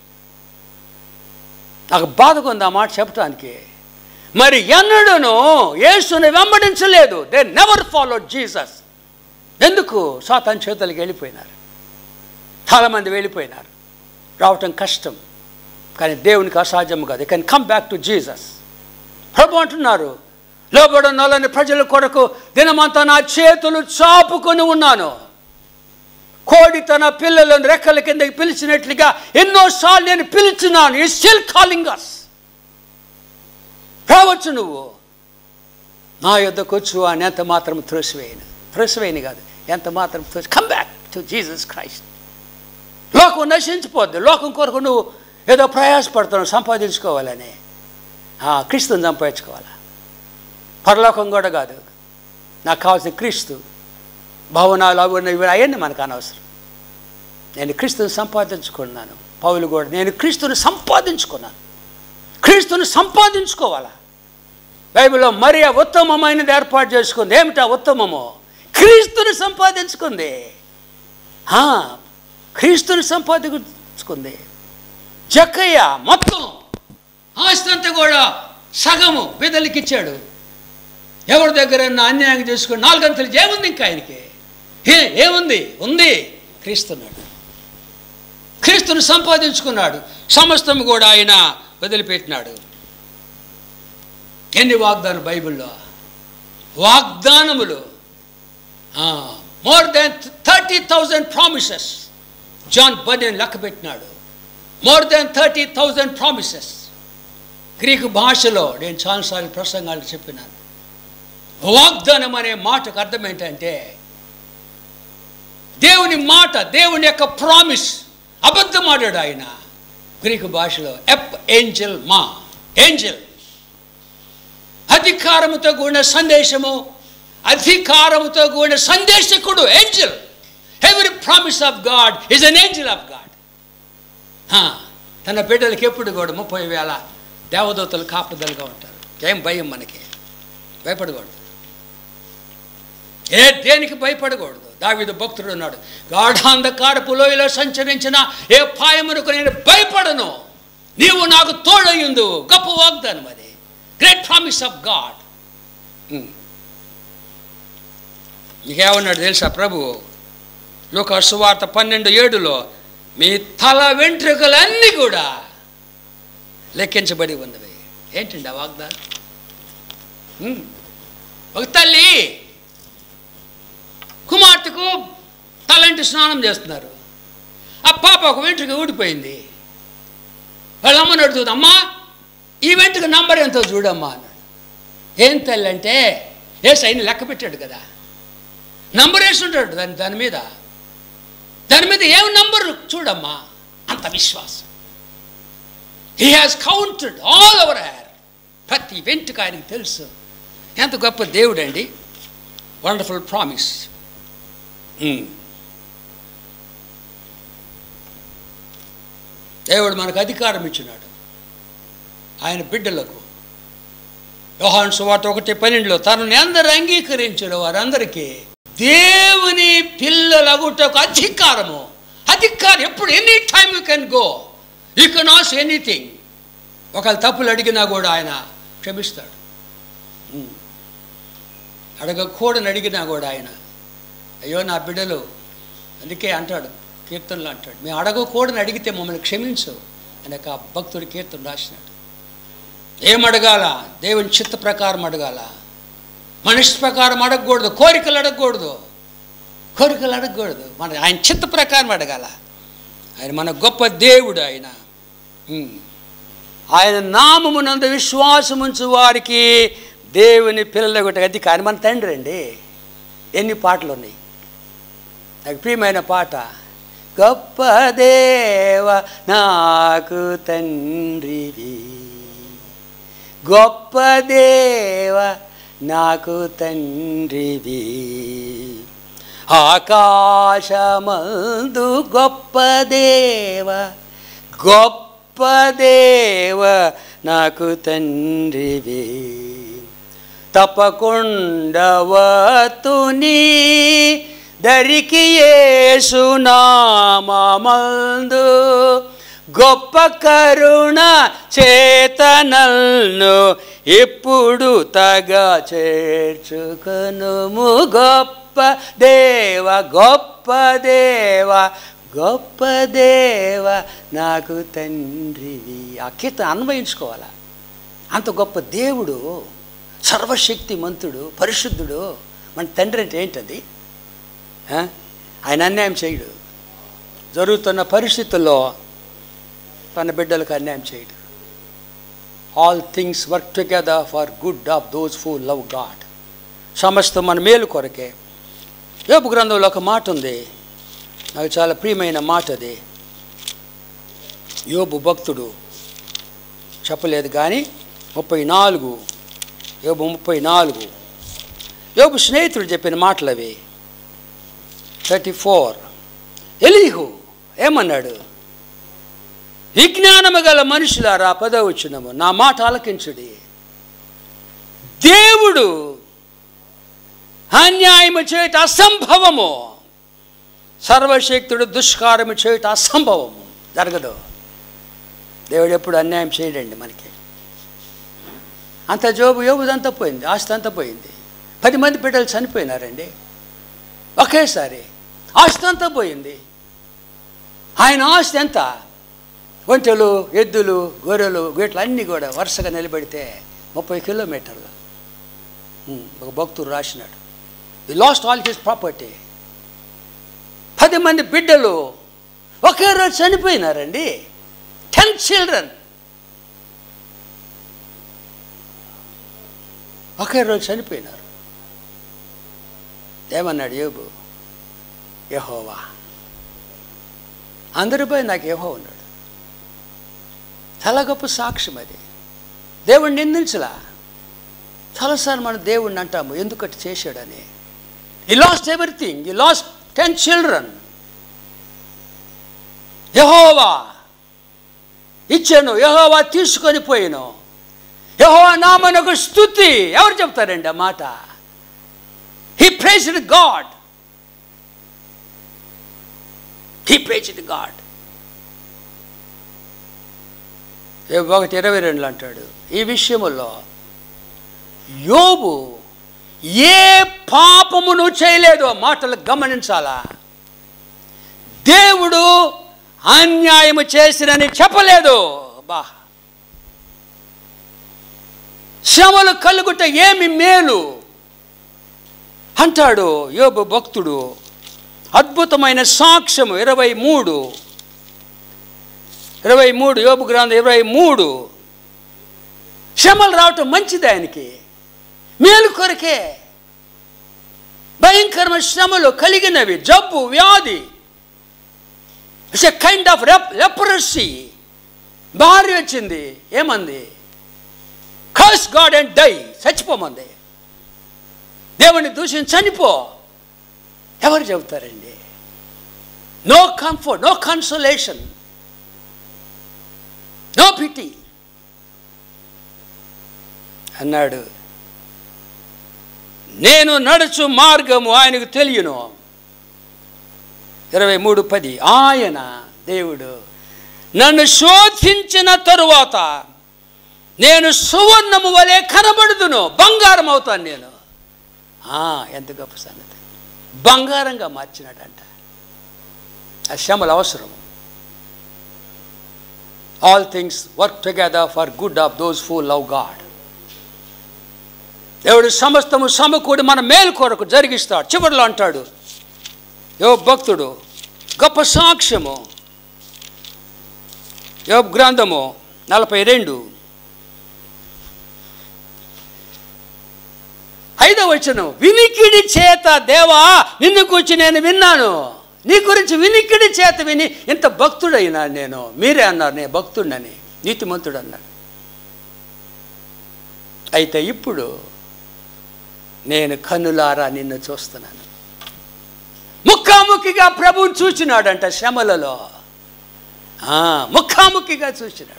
నాకు బాధగా ఉంది ఆ మాట చెప్పడానికి మరి ఎన్నడూను యేసుని వెంబడించలేదు దే నెవర్ ఫాలోడ్ జీసస్ ఎందుకు సాతాన్ చేతులకి వెళ్ళిపోయినారు చాలామంది వెళ్ళిపోయినారు రావటం కష్టం కానీ దేవునికి అసాధ్యం కాదు can come back to Jesus ప్రభు అంటున్నారు లోబడ నల్లని ప్రజల కొరకు దినమంతా నా చేతులు చాపుకొని ఉన్నాను కోడి తన పిల్లలను రెక్కల కిందకి పిలిచినట్లుగా ఎన్నోసార్లు నేను పిలిచినాను ఈ స్టిల్ కాలింగ్ అస్ రావచ్చు నువ్వు నా యొద్దకు వచ్చు అని ఎంత మాత్రం త్రోసివేయను త్రోసివేయను కాదు ఎంత మాత్రం త్రోసి come back to Jesus Christ లోకం నశించిపోద్ది లోకం కొరకు నువ్వు ఏదో ప్రయాసపడుతున్నావు సంపాదించుకోవాలని ఆ, క్రీస్తుని సంపాదించుకోవాలా పరలోకం కూడా కాదు నాకు కావాల్సిన క్రీస్తు భవనాలు అవి ఉన్నాయి ఇవి అవన్నీ మనకు అనవసరం నేను క్రీస్తుని సంపాదించుకున్నాను పౌలు కూడా నేను క్రీస్తుని సంపాదించుకున్నాను క్రీస్తుని సంపాదించుకోవాలా బైబిల్లో మరి ఆ ఉత్తమమైనది ఏర్పాటు చేసుకుంది ఏమిటా ఉత్తమము క్రీస్తుని సంపాదించుకుంది ఆ, క్రీస్తుని సంపాదించుకుంది జక్కయ్య మొత్తం ఆస్తి అంతా కూడా సగము బిడ్డలకి ఇచ్చాడు ఎవరి దగ్గర అన్యాయం చేసుకుని నాలుగంతలు ఏముంది ఇంకా ఆయనకి ఏ ఏముంది ఉంది క్రీస్తున్నాడు క్రీస్తుని సంపాదించుకున్నాడు సమస్తం కూడా ఆయన వదిలిపెట్టినాడు ఎన్ని వాగ్దానం బైబిల్లో వాగ్దానములు more than thirty thousand promises John Burden లెక్క పెట్టినాడు more than thirty thousand promises గ్రీకు భాషలో నేను చాలాసార్లు ప్రసంగాలు చెప్పినాను వాగ్దానం అనే మాటకు అర్థం ఏంటంటే దేవుని మాట దేవుని యొక్క ప్రామిస్ అబద్ధం ఆడాడు ఆయన గ్రీకు భాషలో ఎప్ ఏంజల్ మా ఏంజల్ అధికారముతో కూడిన సందేశము అధికారముతో కూడిన సందేశకుడు angel every promise of God is an angel of God తన బిడ్డలకి ఎప్పుడు కూడా ముప్పై వేల దేవదూతలు కాపుదలుగా ఉంటారు ఏం భయం మనకి భయపడకూడదు ఏ దేనికి భయపడకూడదు దావిద భక్తుడు ఉన్నాడు గాఢాంధకారపు లోయలో సంచరించిన ఏ పాయమునకు నేను భయపడను నీవు నాకు తోడయ్యుందు గొప్ప వాగ్దానం అది గ్రేట్ ప్రామిస్ ఆఫ్ గాడ్ నీకేమన్నాడు తెలుసా ప్రభు లోక సువార్త పన్నెండు ఏడులో మీ తల వెంట్రుకలన్నీ కూడా లెక్కించబడి ఉన్నవి ఏంటండి ఆ వాగ్దానం ఉమ్. ఒక తల్లి కుమార్తెకు తలంటి స్నానం చేస్తున్నారు ఆ పాప ఒక వెంట్రుక ఊడిపోయింది వాళ్ళ అమ్మని అడుగుతుంది అమ్మా ఈ వెంట్రుక నంబర్ ఎంతో చూడమ్మా అన్నాడు ఏం తల్లి అంటే ఏ సైన్ లెక్క పెట్టాడు కదా నంబర్ వేసి ఉంటాడు దాని దాని మీద దాని మీద ఏం నంబర్ చూడమ్మా అంత విశ్వాసం he has counted all over hair ప్రతి వెంట్రుక ఆయనకి తెలుసు ఎంత గొప్ప దేవుడు అండి వండర్ఫుల్ ప్రామిస్ దేవుడు మనకు అధికారం ఇచ్చినాడు ఆయన బిడ్డలకు యోహాన్ సువార్త ఒకటి పన్నెండులో తనని అందరు అంగీకరించిన వారందరికీ దేవుని పిల్లలగుటకు అధికారము అధికారం ఎప్పుడు any time you can go you can ask anything ఒకవేళ తప్పులు అడిగినా కూడా ఆయన క్షమిస్తాడు ఉమ్. అడగకూడని అడిగినా కూడా ఆయన అయ్యో నా బిడ్డలు అందుకే అంటాడు కీర్తనలు అంటాడు మేము అడగకూడని అడిగితే మమ్మల్ని క్షమించు అని ఒక భక్తుడు కీర్తన రాసినాడు ఏం అడగాల దేవుని చిత్త ప్రకారం అడగాల మనిషి ప్రకారం అడగకూడదు కోరికలు అడగకూడదు కోరికలు అడగకూడదు మన ఆయన చిత్త ప్రకారం అడగాల ఆయన మన గొప్ప దేవుడు ఆయన ఉమ్. ఆయన నామమునందు విశ్వాసముంచు వారికి దేవుని పిల్లల ఒకటి అధికారి మన తండ్రి అండి ఎన్ని పాటలు ఉన్నాయి నాకు ప్రియమైన పాట గొప్ప దేవ నాకు తండ్రివి గొప్ప దేవ నాకు తండ్రివి ఆకాశమందు గొప్ప దేవ గొప్ప దేవ నాకు తండ్రివి తప్పకుండా వతుని దరికి యేసునామందు గొప్ప కరుణ చేతనల్ను ఎప్పుడు తగ చేర్చుకనుము గొప్ప దేవ గొప్ప దేవ గొప్ప దేవ నాకు తండ్రివి ఆ కీర్తన అన్వయించుకోవాలా అంత గొప్ప దేవుడు సర్వశక్తిమంతుడు పరిశుద్ధుడు మన తండ్రి అంటే ఏంటది ఆ? ఆయన అన్యాయం చేయడు జరుగుతున్న పరిస్థితుల్లో తన బిడ్డలకు అన్యాయం చేయడు all things work together for good of those who love God సమస్తం మన మేలు కొరకే యోపు గ్రంథంలో ఒక మాట ఉంది నాకు చాలా ప్రియమైన మాట అది యోబు భక్తుడు చెప్పలేదు కానీ ముప్పై నాలుగు యోబు ముప్పై నాలుగు యోబు స్నేహితుడు చెప్పిన మాటలు అవి థర్టీ ఫోర్ ఎలీహు ఏమన్నాడు విజ్ఞానము గల మనుషులారా పదవచ్చునము నా మాట ఆలకించుడి దేవుడు అన్యాయము చేయట అసంభవము సర్వశక్తుడు దుష్కారము చేయట అసంభవము జరగదు దేవుడు ఎప్పుడు అన్యాయం చేయడండి మనకి అంత జోబు యోబుదంతా పోయింది ఆస్తి అంతా పోయింది పది మంది బిడ్డలు చనిపోయినారండి ఒకేసారి ఆస్తి అంతా పోయింది ఆయన ఆస్తి ఎంత ఒంటెలు ఎద్దులు గొర్రెలు గేట్లు అన్నీ కూడా వరుసగా నిలబెడితే ముప్పై కిలోమీటర్లు ఉమ్, ఒక భక్తుడు రాసినాడు the lost all his property పది మంది బిడ్డలు ఒకే రోజు చనిపోయినారండి టెన్ చిల్డ్రన్ ఒకే రోజు చనిపోయినారు ఏమన్నాడు యోబు యహోవా అందరిపై నాకు యహో ఉన్నాడు చాలా గొప్ప సాక్ష్యం అది దేవుణ్ణి నిందించలా చాలాసార్లు మనం దేవుణ్ణి అంటాము ఎందుకటి చేశాడని ఈ లాస్ట్ ఎవ్రీథింగ్ ఈ లాస్ట్ టెన్ చిల్డ్రన్ యహోవా ఇచ్చాను యహోవా తీసుకొని పోయాను యహోవా నామనకు స్థుతి ఎవరు చెప్తారండి ఆ మాట he praised God he praised God ఒకటి ఇరవై రెండులో అంటాడు ఈ విషయములో యోబు ఏ పాపమును చేయలేదు ఆ మాటలు గమనించాలా దేవుడు అన్యాయము చేసినని చెప్పలేదు బా శ్రమలు కలుగుట ఏమి మేలు అంటాడు యోబు భక్తుడు అద్భుతమైన సాక్ష్యము ఇరవై మూడు ఇరవై మూడు యోబు గ్రంథం ఇరవై మూడు శ్రమలు రావటం మంచిది ఆయనకి మేలు కొరకే భయంకరమైన శ్రమలు కలిగినవి జబ్బు వ్యాధి it's a kind of leprosy భార్య వచ్చింది ఏమంది కర్స్ గాడ్ అండ్ డై చచ్చిపోమంది దేవుని దూషించి చనిపో ఎవరు చెబుతారండి no comfort no consolation no pity అన్నాడు నేను నడుచు మార్గము ఆయనకు తెలియను ఇరవై మూడు పది ఆయన దేవుడు నన్ను శోధించిన తరువాత నేను సువర్ణము వలె కనబడుదును బంగారం అవుతాను నేను ఆ, ఎంత గొప్ప సంగతి బంగారంగా మార్చినాడంట ఆ శ్రమలు అవసరం all things work together for good of those who love God దేవుడు సమస్తము సమకూడి మన మేలు కొరకు జరిగిస్తాడు చివరిలో అంటాడు యో భక్తుడు గొప్ప సాక్ష్యము యోబ్ గ్రంథము నలభై రెండు ఐదవ వచనం వినికిడి చేత దేవా నిన్ను గురించి నేను విన్నాను నీ గురించి వినికిడి చేత విని ఇంత భక్తుడైనా నేను మీరే అన్నారు నేను భక్తుడని నీతిమంతుడు అన్నాడు అయితే ఇప్పుడు నేను కన్నులారా నిన్ను చూస్తున్నాను ముఖాముఖిగా ప్రభువుని చూచినాడంట శ్రమలలో ఆ, ముఖాముఖిగా చూసినాడు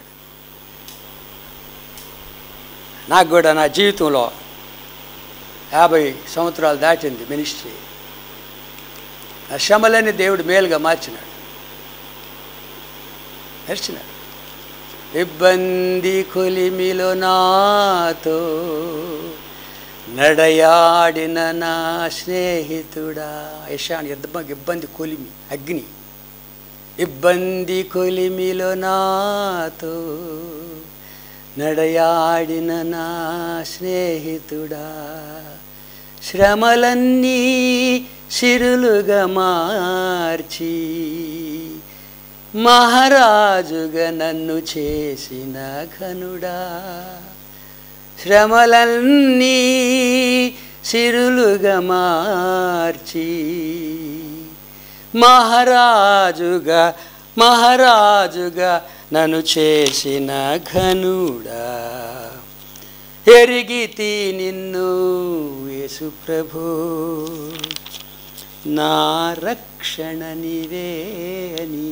నాకు కూడా నా జీవితంలో యాభై సంవత్సరాలు దాటింది మినిస్ట్రీ ఆ శ్రమలని దేవుడు మేలుగా మార్చినాడు నడిచినాడు ఇబ్బంది కొలిమిలో నాతో నడయాడిన నా స్నేహితుడా యశాన్ ఇబ్బంది ఇబ్బంది కొలిమి అగ్ని ఇబ్బంది కొలిమిలో నాతో నడయాడిన నా స్నేహితుడా శ్రమలన్నీ సిరులుగా మార్చి మహారాజుగా నన్ను చేసిన ఘనుడా శ్రమలన్నీ సిరులుగా మార్చి మహారాజుగా మహారాజుగా నన్ను చేసిన ఘనుడా ఎరిగితి నిన్ను యేసు ప్రభు నా రక్షణ నీవే అని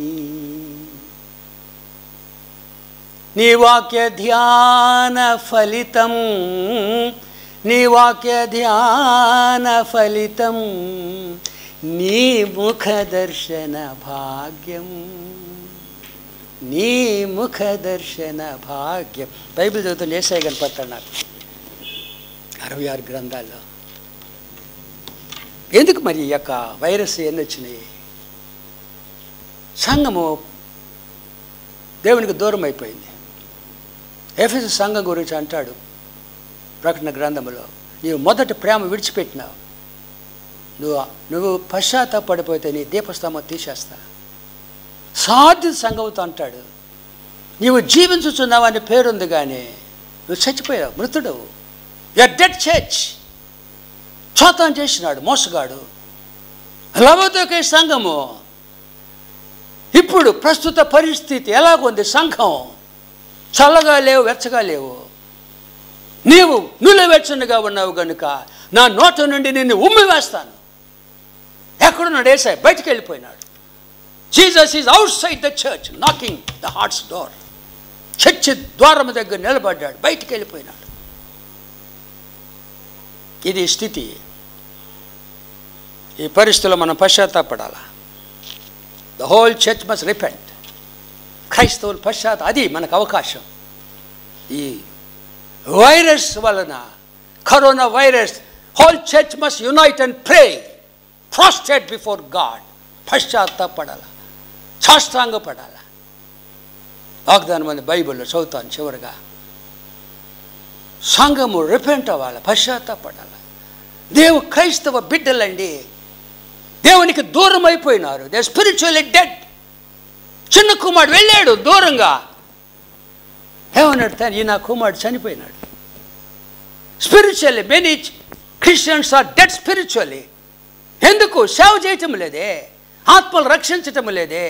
నీ వాక్య ధ్యాన ఫలితం నీ వాక్య ధ్యాన ఫలితం నీ ముఖ దర్శన భాగ్యం నీ ముఖ దర్శన భాగ్యం బైబిల్ చదువుతున్న ఏసై కనపడతాడు నాకు అరవై ఆరు గ్రంథాల్లో ఎందుకు మరి ఈ యొక్క వైరస్ ఎన్ని వచ్చినాయి సంఘము దేవునికి దూరం అయిపోయింది ఎఫ్ఎస్ సంఘం గురించి అంటాడు ప్రకటన గ్రంథములో నీవు మొదటి ప్రేమ విడిచిపెట్టినావు నువ్వు నువ్వు పశ్చాత్తాపడిపోతే నీ దీపస్తంభం తీసేస్తా సాధ్య సంఘంతో అంటాడు నీవు జీవించుచున్నావు అనే పేరుంది కానీ నువ్వు చచ్చిపోయావు మృతుడవు ఎర్ డెడ్ చర్చ్ చోతం చేసినాడు మోసగాడు లవతోకే సంఘము ఇప్పుడు ప్రస్తుత పరిస్థితి ఎలాగుంది సంఘం చల్లగా లేవు వెచ్చగా లేవు నీవు నులవెచ్చనుగా ఉన్నావు గనుక నా నోట నుండి నిన్ను ఉమ్మి వేస్తాను ఎక్కడున్నాడు ఏసాయి బయటికి వెళ్ళిపోయినాడు Jesus is outside the church knocking the heart's door చర్చి ద్వారం దగ్గర నిలబడ్డాడు బయటికి వెళ్ళిపోయినాడు ఇది స్థితి ఈ పరిస్థితిలో మనం పశ్చాత్తాపడాలా the whole church must repent క్రైస్తవులు పశ్చాత్త అది మనకు అవకాశం ఈ వైరస్ వలన corona virus whole church must unite and pray prostrate before God పశ్చాత్తాపడాల సాష్టాంగపడాల వాగ్దానం మంది బైబిల్లో చదువుతాను చివరిగా సంఘము రిపెంట్ అవ్వాలి పశ్చాత్తాపడాలి దేవు క్రైస్తవ బిడ్డలండి దేవునికి దూరం అయిపోయినారు దే స్పిరిచువల్లీ డెడ్ చిన్న కుమారుడు వెళ్ళాడు దూరంగా ఏమన్నాడు తను ఈ నా కుమారుడు చనిపోయినాడు spiritually many Christians are dead spiritually ఎందుకు సేవ చేయటం లేదే ఆత్మలు రక్షించటం లేదే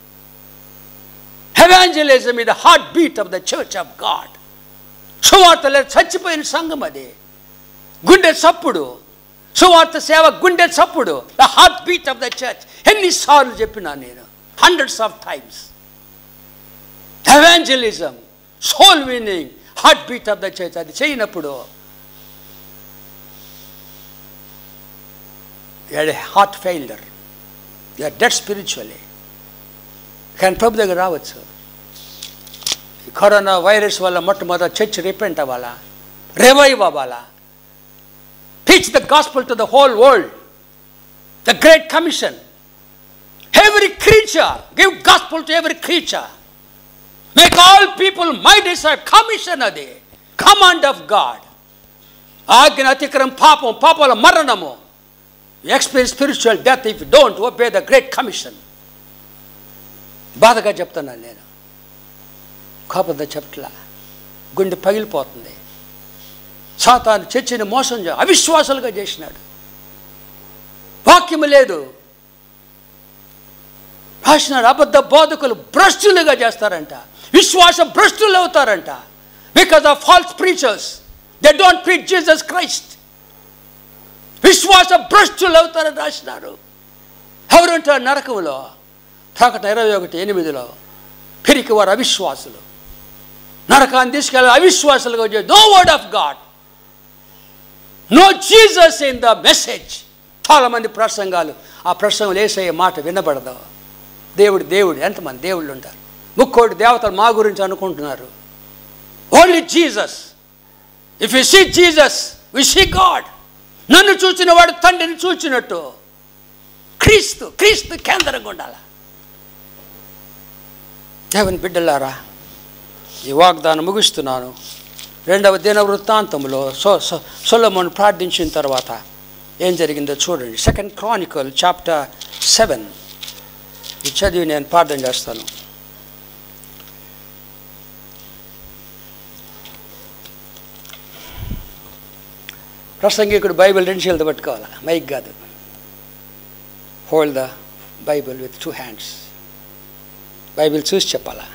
హెవాంజలిజం ఇది heart beat of the church of God సువార్తలే చచ్చిపోయిన సంఘం అది గుండె చప్పుడు సువార్త సేవ గుండె చప్పుడు the heart beat of the church ఎన్నిసార్లు చెప్పినా నేను hundreds of times evangelism soul winning heart beat of the church అది చేయనప్పుడు your heart failed you're dead spiritually కానీ ప్రభు దగ్గర రావచ్చు ఈ కరోనా వైరస్ వల్ల మొట్టమొదటి చర్చ్ రిపెంట్ అవ్వాలా రివైవ్ అవ్వాలా teach the gospel to the whole world the great commission every creature give gospel to every creature make all people my decide commission అది కమాండ్ ఆఫ్ గాడ్ ఆజ్ఞ అతిక్రమం పాపం పాపాల మరణము experience spiritual death if don't obey the great commission బాధగా చెప్తున్నాను నేను కోపంతో చెప్పట్లా గుండె పగిలిపోతుంది సాతాను చర్చిని మోసం చే అవిశ్వాసాలుగా చేసినాడు వాక్యము లేదు రాసినాడు అబద్ధ బోధకులు భ్రష్టులుగా చేస్తారంట విశ్వాస భ్రష్టులు అవుతారంట because of false preachers they don't preach Jesus Christ విశ్వాస భ్రష్టులు అవుతారని రాసినారు ఎవరుంటారు నరకంలో ప్రకటన ఇరవై ఒకటి ఎనిమిదిలో పిరికి వారు అవిశ్వాసులు నరకాన్ని తీసుకెళ్ళి అవిశ్వాసులుగా వచ్చే no word of God no Jesus in the message చాలామంది ప్రసంగాలు ఆ ప్రసంగం వేసే మాట వినబడదు దేవుడు దేవుడు ఎంతమంది దేవుళ్ళు ఉంటారు ముక్కోటి దేవతలు మా గురించి అనుకుంటున్నారు only Jesus if you see Jesus we see God నన్ను చూచిన వాడు తండ్రిని చూచినట్టు క్రీస్తు క్రీస్తు కేంద్రంగా ఉండాలి దేవుని బిడ్డలారా ఈ వాగ్దానం ముగిస్తున్నాను రెండవ దిన వృత్తాంతంలో సో సో సొలమోన్ ప్రార్థించిన తర్వాత ఏం జరిగిందో చూడండి సెకండ్ క్రానికల్ చాప్టర్ సెవెన్ ఈ చదివి నేను ప్రార్థన చేస్తాను ప్రసంగికుడు బైబిల్ రెండు చేతులతో పట్టుకోవాలి మైక్ కాదు hold the Bible with two hands Bible చూసి చెప్పాలా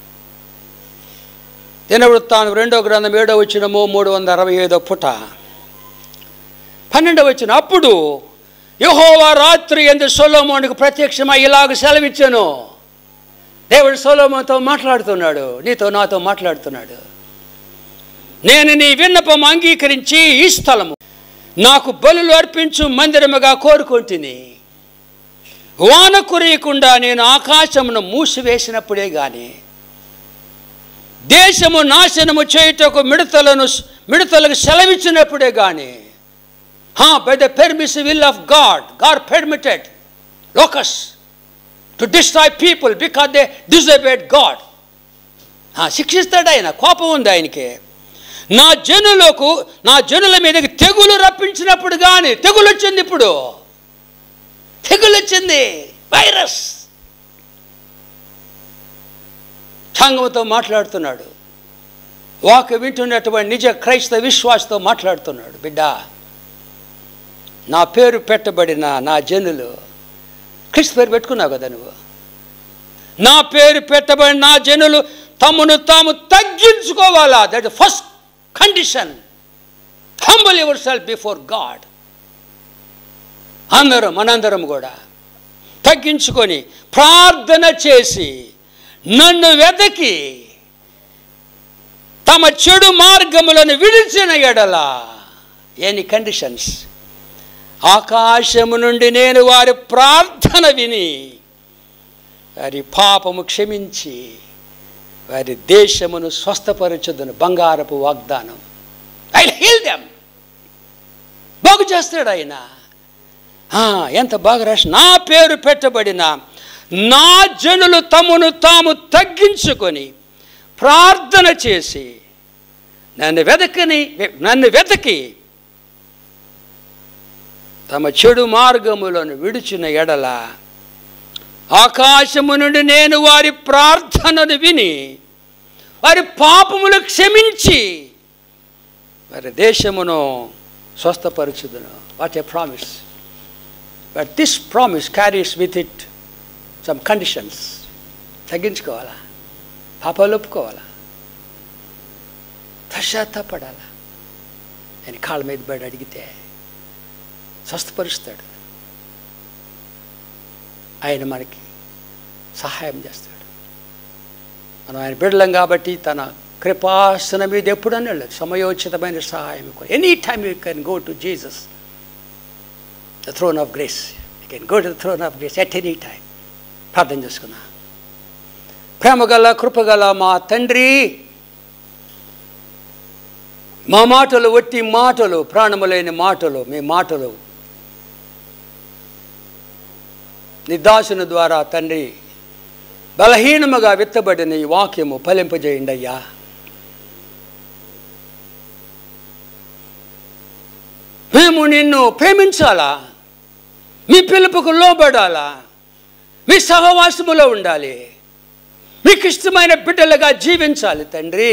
దినవృత్తానం రెండో గ్రంథం ఏడో వచ్చినము మూడు వందల అరవై ఐదో పుట పన్నెండవ వచ్చిన అప్పుడు యహోవా రాత్రి ఎందు సొలోమోనికి ప్రత్యక్షమై ఇలాగ సెలవిచ్చాను దేవుడు సొలోమోతో మాట్లాడుతున్నాడు నీతో నాతో మాట్లాడుతున్నాడు నేను నీ విన్నపం అంగీకరించి ఈ స్థలము నాకు బలులు అర్పించు మందిరముగా కోరుకుంటుని వాన కురియకుండా నేను ఆకాశమును మూసివేసినప్పుడే గాని దేశము నాశనము చేయుటకు మిడతలను మిడతలకు సెలవిచ్చినప్పుడే కానీ by the permissive will of God God permitted locusts to destroy people because they disobeyed God శిక్షిస్తాడు ఆయన కోపం ఉంది ఆయనకి నా జనులకు నా జనుల మీదకి తెగులు రప్పించినప్పుడు కానీ తెగులు వచ్చింది ఇప్పుడు తెగులు వచ్చింది వైరస్ సంఘంతో మాట్లాడుతున్నాడు వాక్ వింటున్నటువంటి నిజ క్రైస్తవ విశ్వాసతో మాట్లాడుతున్నాడు బిడ్డ నా పేరు పెట్టబడిన నా జనులు క్రీస్తు పేరు పెట్టుకున్నావు కదా నువ్వు నా పేరు పెట్టబడిన నా జనులు తమను తాము తగ్గించుకోవాలా that first condition humble yourself before God అందరం మనందరం కూడా తగ్గించుకొని ప్రార్థన చేసి నన్ను వెదకి తమ చెడు మార్గములను విడిచిన ఎడల ఎనీ కండిషన్స్ ఆకాశము నుండి నేను వారి ప్రార్థన విని వారి పాపము క్షమించి వారి దేశమును స్వస్థపరచుదును బంగారపు వాగ్దానం ఐ హీల్ దెమ్ బాగు చేస్తాడు ఆయన ఆ, ఎంత బాగా రాసి నా పేరు పెట్టబడిన నా జనులు తమను తాము తగ్గించుకొని ప్రార్థన చేసి నన్ను వెదకని నన్ను వెతకి తమ చెడు మార్గములను విడిచిన ఎడల ఆకాశము నుండి నేను వారి ప్రార్థనను విని వారి పాపములు క్షమించి వారి దేశమును స్వస్థపరచుదును what a promise but this promise carries with it some conditions తగ్గించుకోవాలా పాపాలు ఒప్పుకోవాలా పశ్చాత్తాపడాలా నేను కాళ్ళ మీద పడి అడిగితే స్వస్థపరుస్తాడు ఆయన మనకి సహాయం చేస్తాడు మనం ఆయన బిడ్డలం కాబట్టి తన కృపాసన మీద ఎప్పుడన్నా వెళ్ళదు సమయోచితమైన సహాయం any time you can go to Jesus the throne of grace you can go to the throne of grace at any time ప్రార్థన చేసుకున్నా ప్రేమగల కృపగల మా తండ్రి మా మాటలు వట్టి మాటలు ప్రాణములైన మాటలు మీ మాటలు నిదాసుని ద్వారా తండ్రి బలహీనముగా విత్తబడిన ఈ వాక్యము ఫలింపజేయండి అయ్యా మేము నిన్ను ప్రేమించాలా మీ పిలుపుకు లోబడాలా మీ సహవాసములో ఉండాలి మీకు ఇష్టమైన బిడ్డలుగా జీవించాలి తండ్రి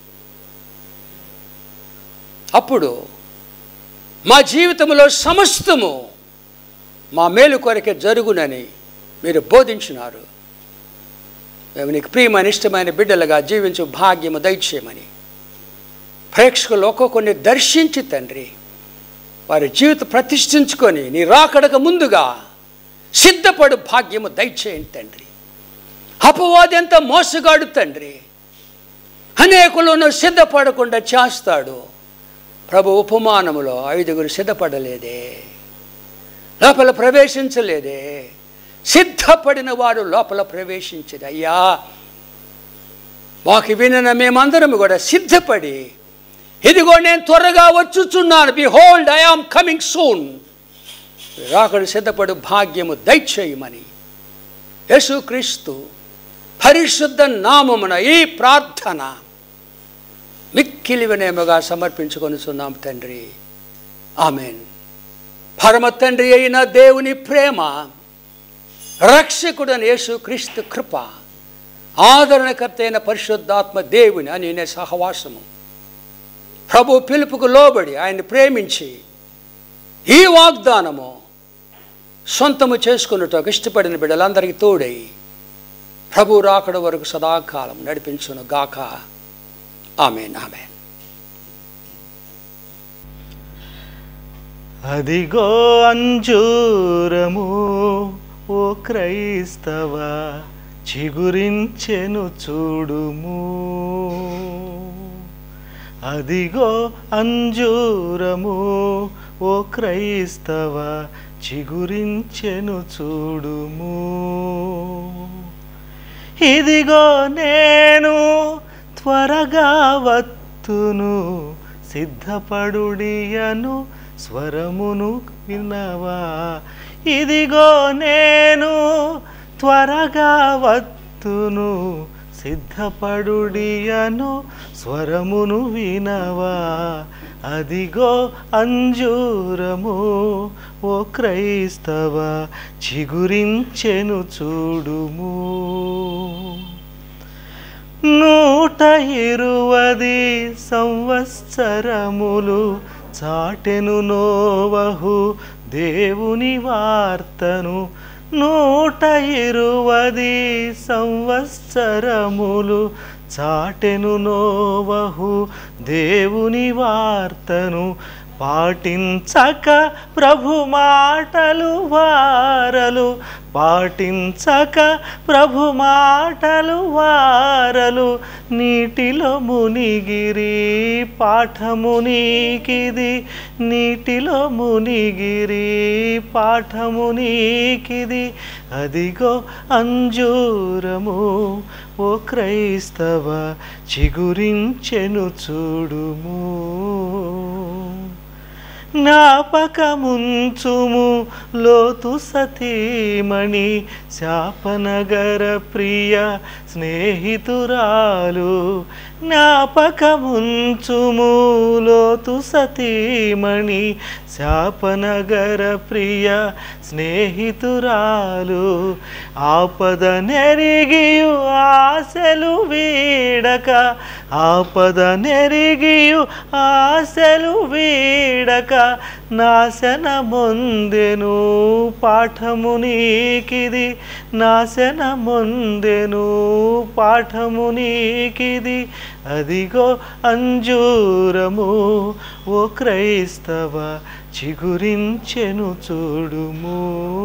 అప్పుడు మా జీవితంలో సమస్తము మా మేలు కొరకే జరుగునని మీరు బోధించినారు మేము నీకు ప్రియమైన ఇష్టమైన బిడ్డలుగా జీవించు భాగ్యము దయచేయమని ప్రేక్షకులు ఒక్కొక్కరిని దర్శించి తండ్రి వారి జీవిత ప్రతిష్ఠించుకొని నీ రాకడక ముందుగా సిద్ధపడు భాగ్యము దయచేయండి తండ్రి అపవాది ఎంత మోసగాడు తండ్రి అనేకులను సిద్ధపడకుండా చేస్తాడు ప్రభు ఉపమానములో ఐదుగురు సిద్ధపడలేదే లోపల ప్రవేశించలేదే సిద్ధపడిన వారు లోపల ప్రవేశించదు అయ్యా మాకు వినిన మేమందరం కూడా సిద్ధపడి ఇదిగో నేను త్వరగా వచ్చుచున్నాను behold I am coming soon రాకడు సిద్ధపడు భాగ్యము దయచేయమని యేసుక్రీస్తు పరిశుద్ధ నామమున ఈ ప్రార్థన మిక్కిలి వినయముగా సమర్పించుకొనుచున్నాం తండ్రి ఆమెన్ పరమ తండ్రి అయిన దేవుని ప్రేమ రక్షకుడని యేసు క్రీస్తు కృప ఆదరణకర్త అయిన పరిశుద్ధాత్మ దేవుని అని నే సహవాసము ప్రభు పిలుపుకు లోబడి ఆయన్ని ప్రేమించి ఈ వాగ్దానము సొంతము చేసుకున్నట్టు ఇష్టపడిన బిడ్డలందరికీ తోడై ప్రభు రాకడ వరకు సదాకాలం నడిపించును గాక ఆమెన్ ఆమెన్ అదిగో అంజూరము ఓ క్రైస్తవ చిగురించెను చూడుము అదిగో అంజూరము ఓ క్రైస్తవ చిగురించెను చూడుము ఇదిగో నేను త్వరగా వత్తును సిద్ధపడుడియను స్వరమును వినవా ఇదిగో నేను త్వరగా వత్తును సిద్ధపడుడియను స్వరమును వినవా అదిగో అంజూరము ఓ క్రైస్తవ చిగురించెను చూడుము నూట ఇరువది సంవత్సరములు చాటెను నోవహు దేవుని వార్తను నూట ఇరువది సంవత్సరములు చాటెను నోవహు దేవుని వార్తను పాటించక ప్రభు మాటలు వారలు పాటించక ప్రభు మాటలు వారలు నీటిలో మునిగిరి పాఠము నీకిది నీటిలో మునిగిరి పాఠము నీకిది అదిగో అంజూరము ఓ క్రైస్తవ చిగురించెను చూడుము జ్ఞాపకముంచుము లోతు సతీమణి శాపనగర ప్రియ స్నేహితురాలు జ్ఞాపకముంచుము లోతు సతీమణి శాపనగర ప్రియ స్నేహితురాలు ఆపద నెరిగియు ఆశలు వీడక ఆపద నెరిగియు ఆశలు వీడక నాశన మొందెను పాఠము నీకిది నాశన మొందెను పాఠము నీకిది అదిగో అంజూరము ఓ క్రైస్తవ చిగురించెను చూడుము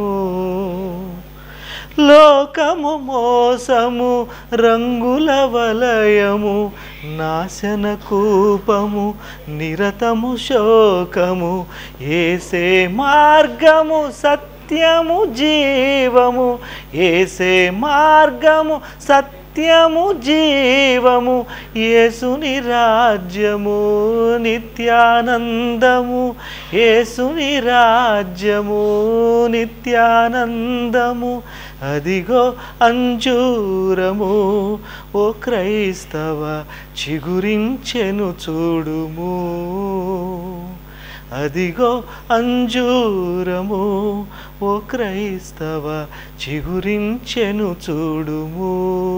లోకము మోసము రంగుల వలయము నాశన కూపము నిరతము శోకము ఏసే మార్గము సత్యము జీవము ఏసే మార్గము సత్యము జీవము యేసుని రాజ్యము నిత్యానందము యేసుని రాజ్యము నిత్యానందము అదిగో అంజూరము ఓ క్రైస్తవ చిగురించెను చూడుము అదిగో అంజూరము ఓ క్రైస్తవ చిగురించెను చూడుము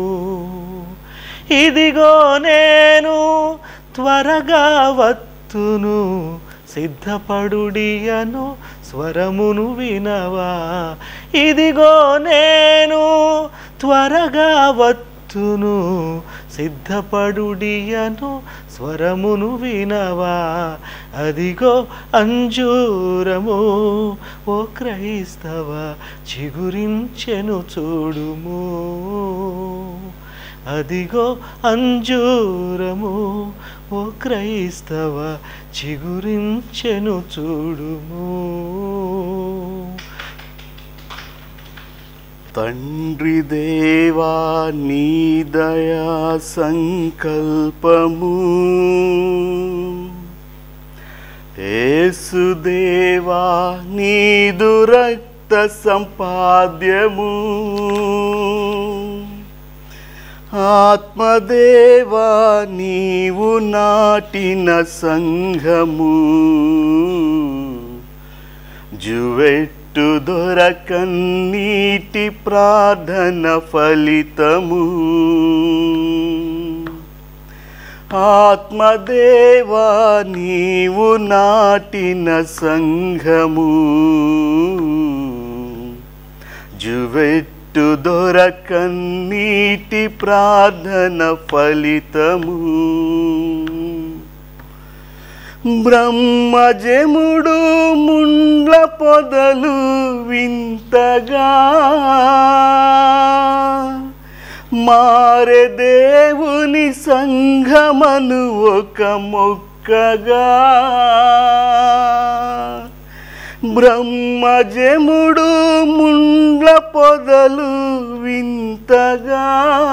ఇదిగో నేను త్వరగా వత్తును సిద్ధపడుడియను స్వరమును వినవా ఇదిగో నేను త్వరగా వత్తును సిద్ధపడుడియను స్వరమును వినవా అదిగో అంజూరము ఓ క్రైస్తవ చిగురించెను చూడుము అదిగో అంజూరము ఓ క్రైస్తవ చిగురించెను చూడుము తండ్రి దేవా నీ దయా సంకల్పము ఏసుదేవా నీదు రక్త సంపాద్యము ఆత్మదేవా నీవు నాటిన సంఘము జువెట్టు దొరకన్నీటి ప్రార్థన ఫలితము ఆత్మదేవా నీవు నాటిన సంఘము జువెట్టు దొరకన్నీటి ప్రార్థన ఫలితము బ్రహ్మజముడు ముండ్ల పొదలు వింతగా మారె దేవుని సంఘమను ఒక మొక్కగా బ్రహ్మజముడు ముండ్ల పొదలు వింతగా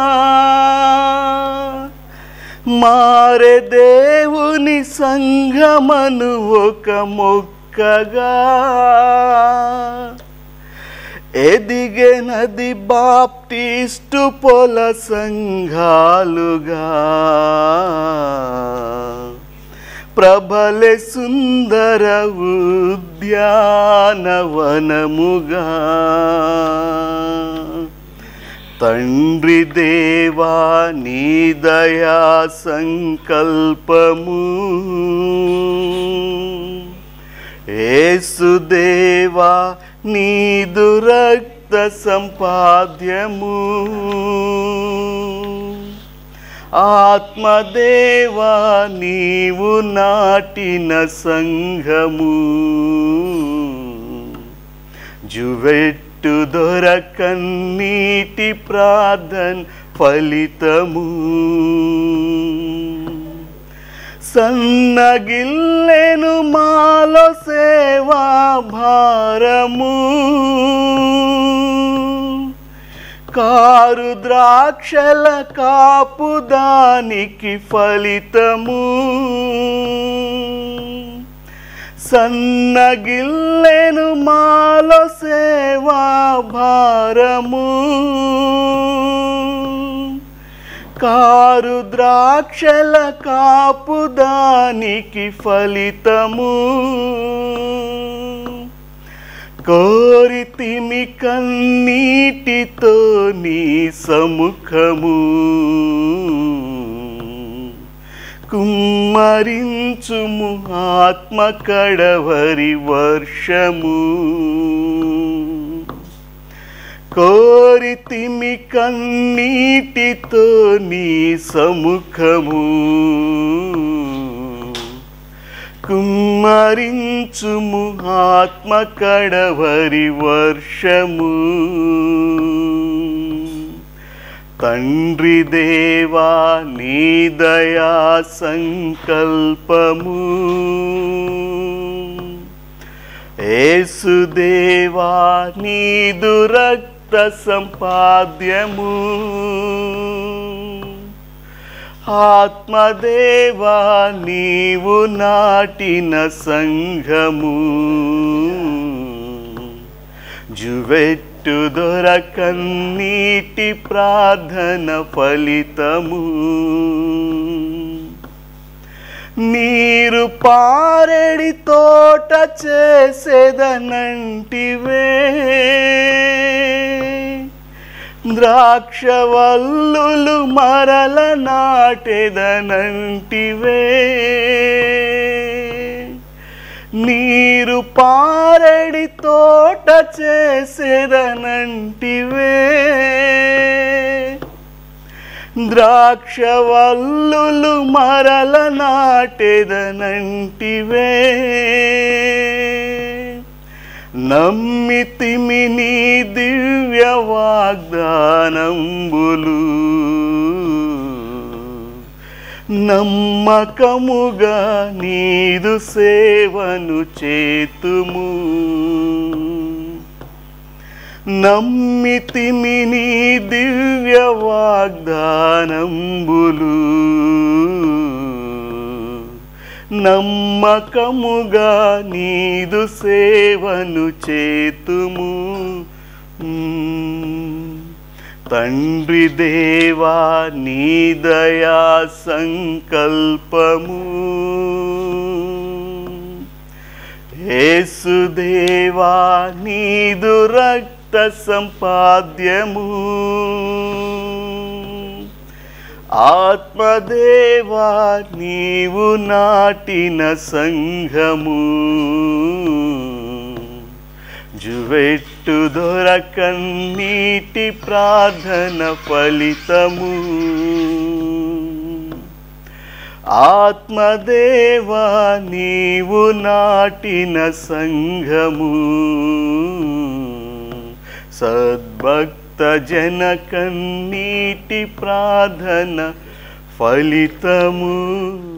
మారె దేవుని సంఘమను ఒక మొక్కగా ఎదిగెనది బాప్టిస్టు పొల సంఘాలుగా ప్రబలె సుందర ఉద్యానవనముగా తండ్రి దేవా నీ దయా సంకల్పము ఏసుదేవా నీదు రక్త సంపాద్యము ఆత్మదేవా నీవు నాటిన సంఘము జువెట్టు దొరకన్నీటి ప్రార్థన ఫలితము సన్నగిల్లెను మాలో సేవా భారము కారు ద్రాక్షల కాపు దానికి ఫలితము సన్నగిల్లెను మాలో సేవా భారము కారు ద్రాక్షల కాపు దానికి ఫలితము కోరితిమి కన్నీటితో నీ సముఖము కుమ్మరించుము ఆత్మ కడవరి వర్షము కోరితిమి కన్నీటితో నీ సముఖము కుమ్మరించుము ఆత్మ కడవరి వర్షము తండ్రి దేవా నీ దయా సంకల్పము ఏసుదేవా నీదు రక్త సంపాద్యము ఆత్మదేవా నీవు నాటిన సంఘము జువెట్టు దొరకన్నీటి ప్రార్థన ఫలితము నీరు పారెడి తోట చేసేదనంటివే ద్రాక్షవల్లులు మరల నాటెదనంటివే నీరు పారెడి తోట చేసేదనంటివే ద్రాక్షవల్లులు మరల నాటెదనంటివే నమ్మితిమి నీ దివ్య వాగ్దానంబులు నమ్మకముగా నీదు సేవను చేతుము నమ్మితిమి నీ దివ్య వాగ్దానంబులు నమ్మకముగా నీదు సేవను చేతుము మ్మ్. తండ్రి దేవా నీ దయా సంకల్పము యేసుదేవా నీదు రక్త సంపాద్యము ఆత్మదేవా నీవు నాటిన సంఘము జువెట్టు దొరకన్నీటి ప్రార్థన ఫలితము ఆత్మదేవా నీవు నాటిన సంఘము సద్భక్త జనకన్నీటి ప్రార్థన ఫలితము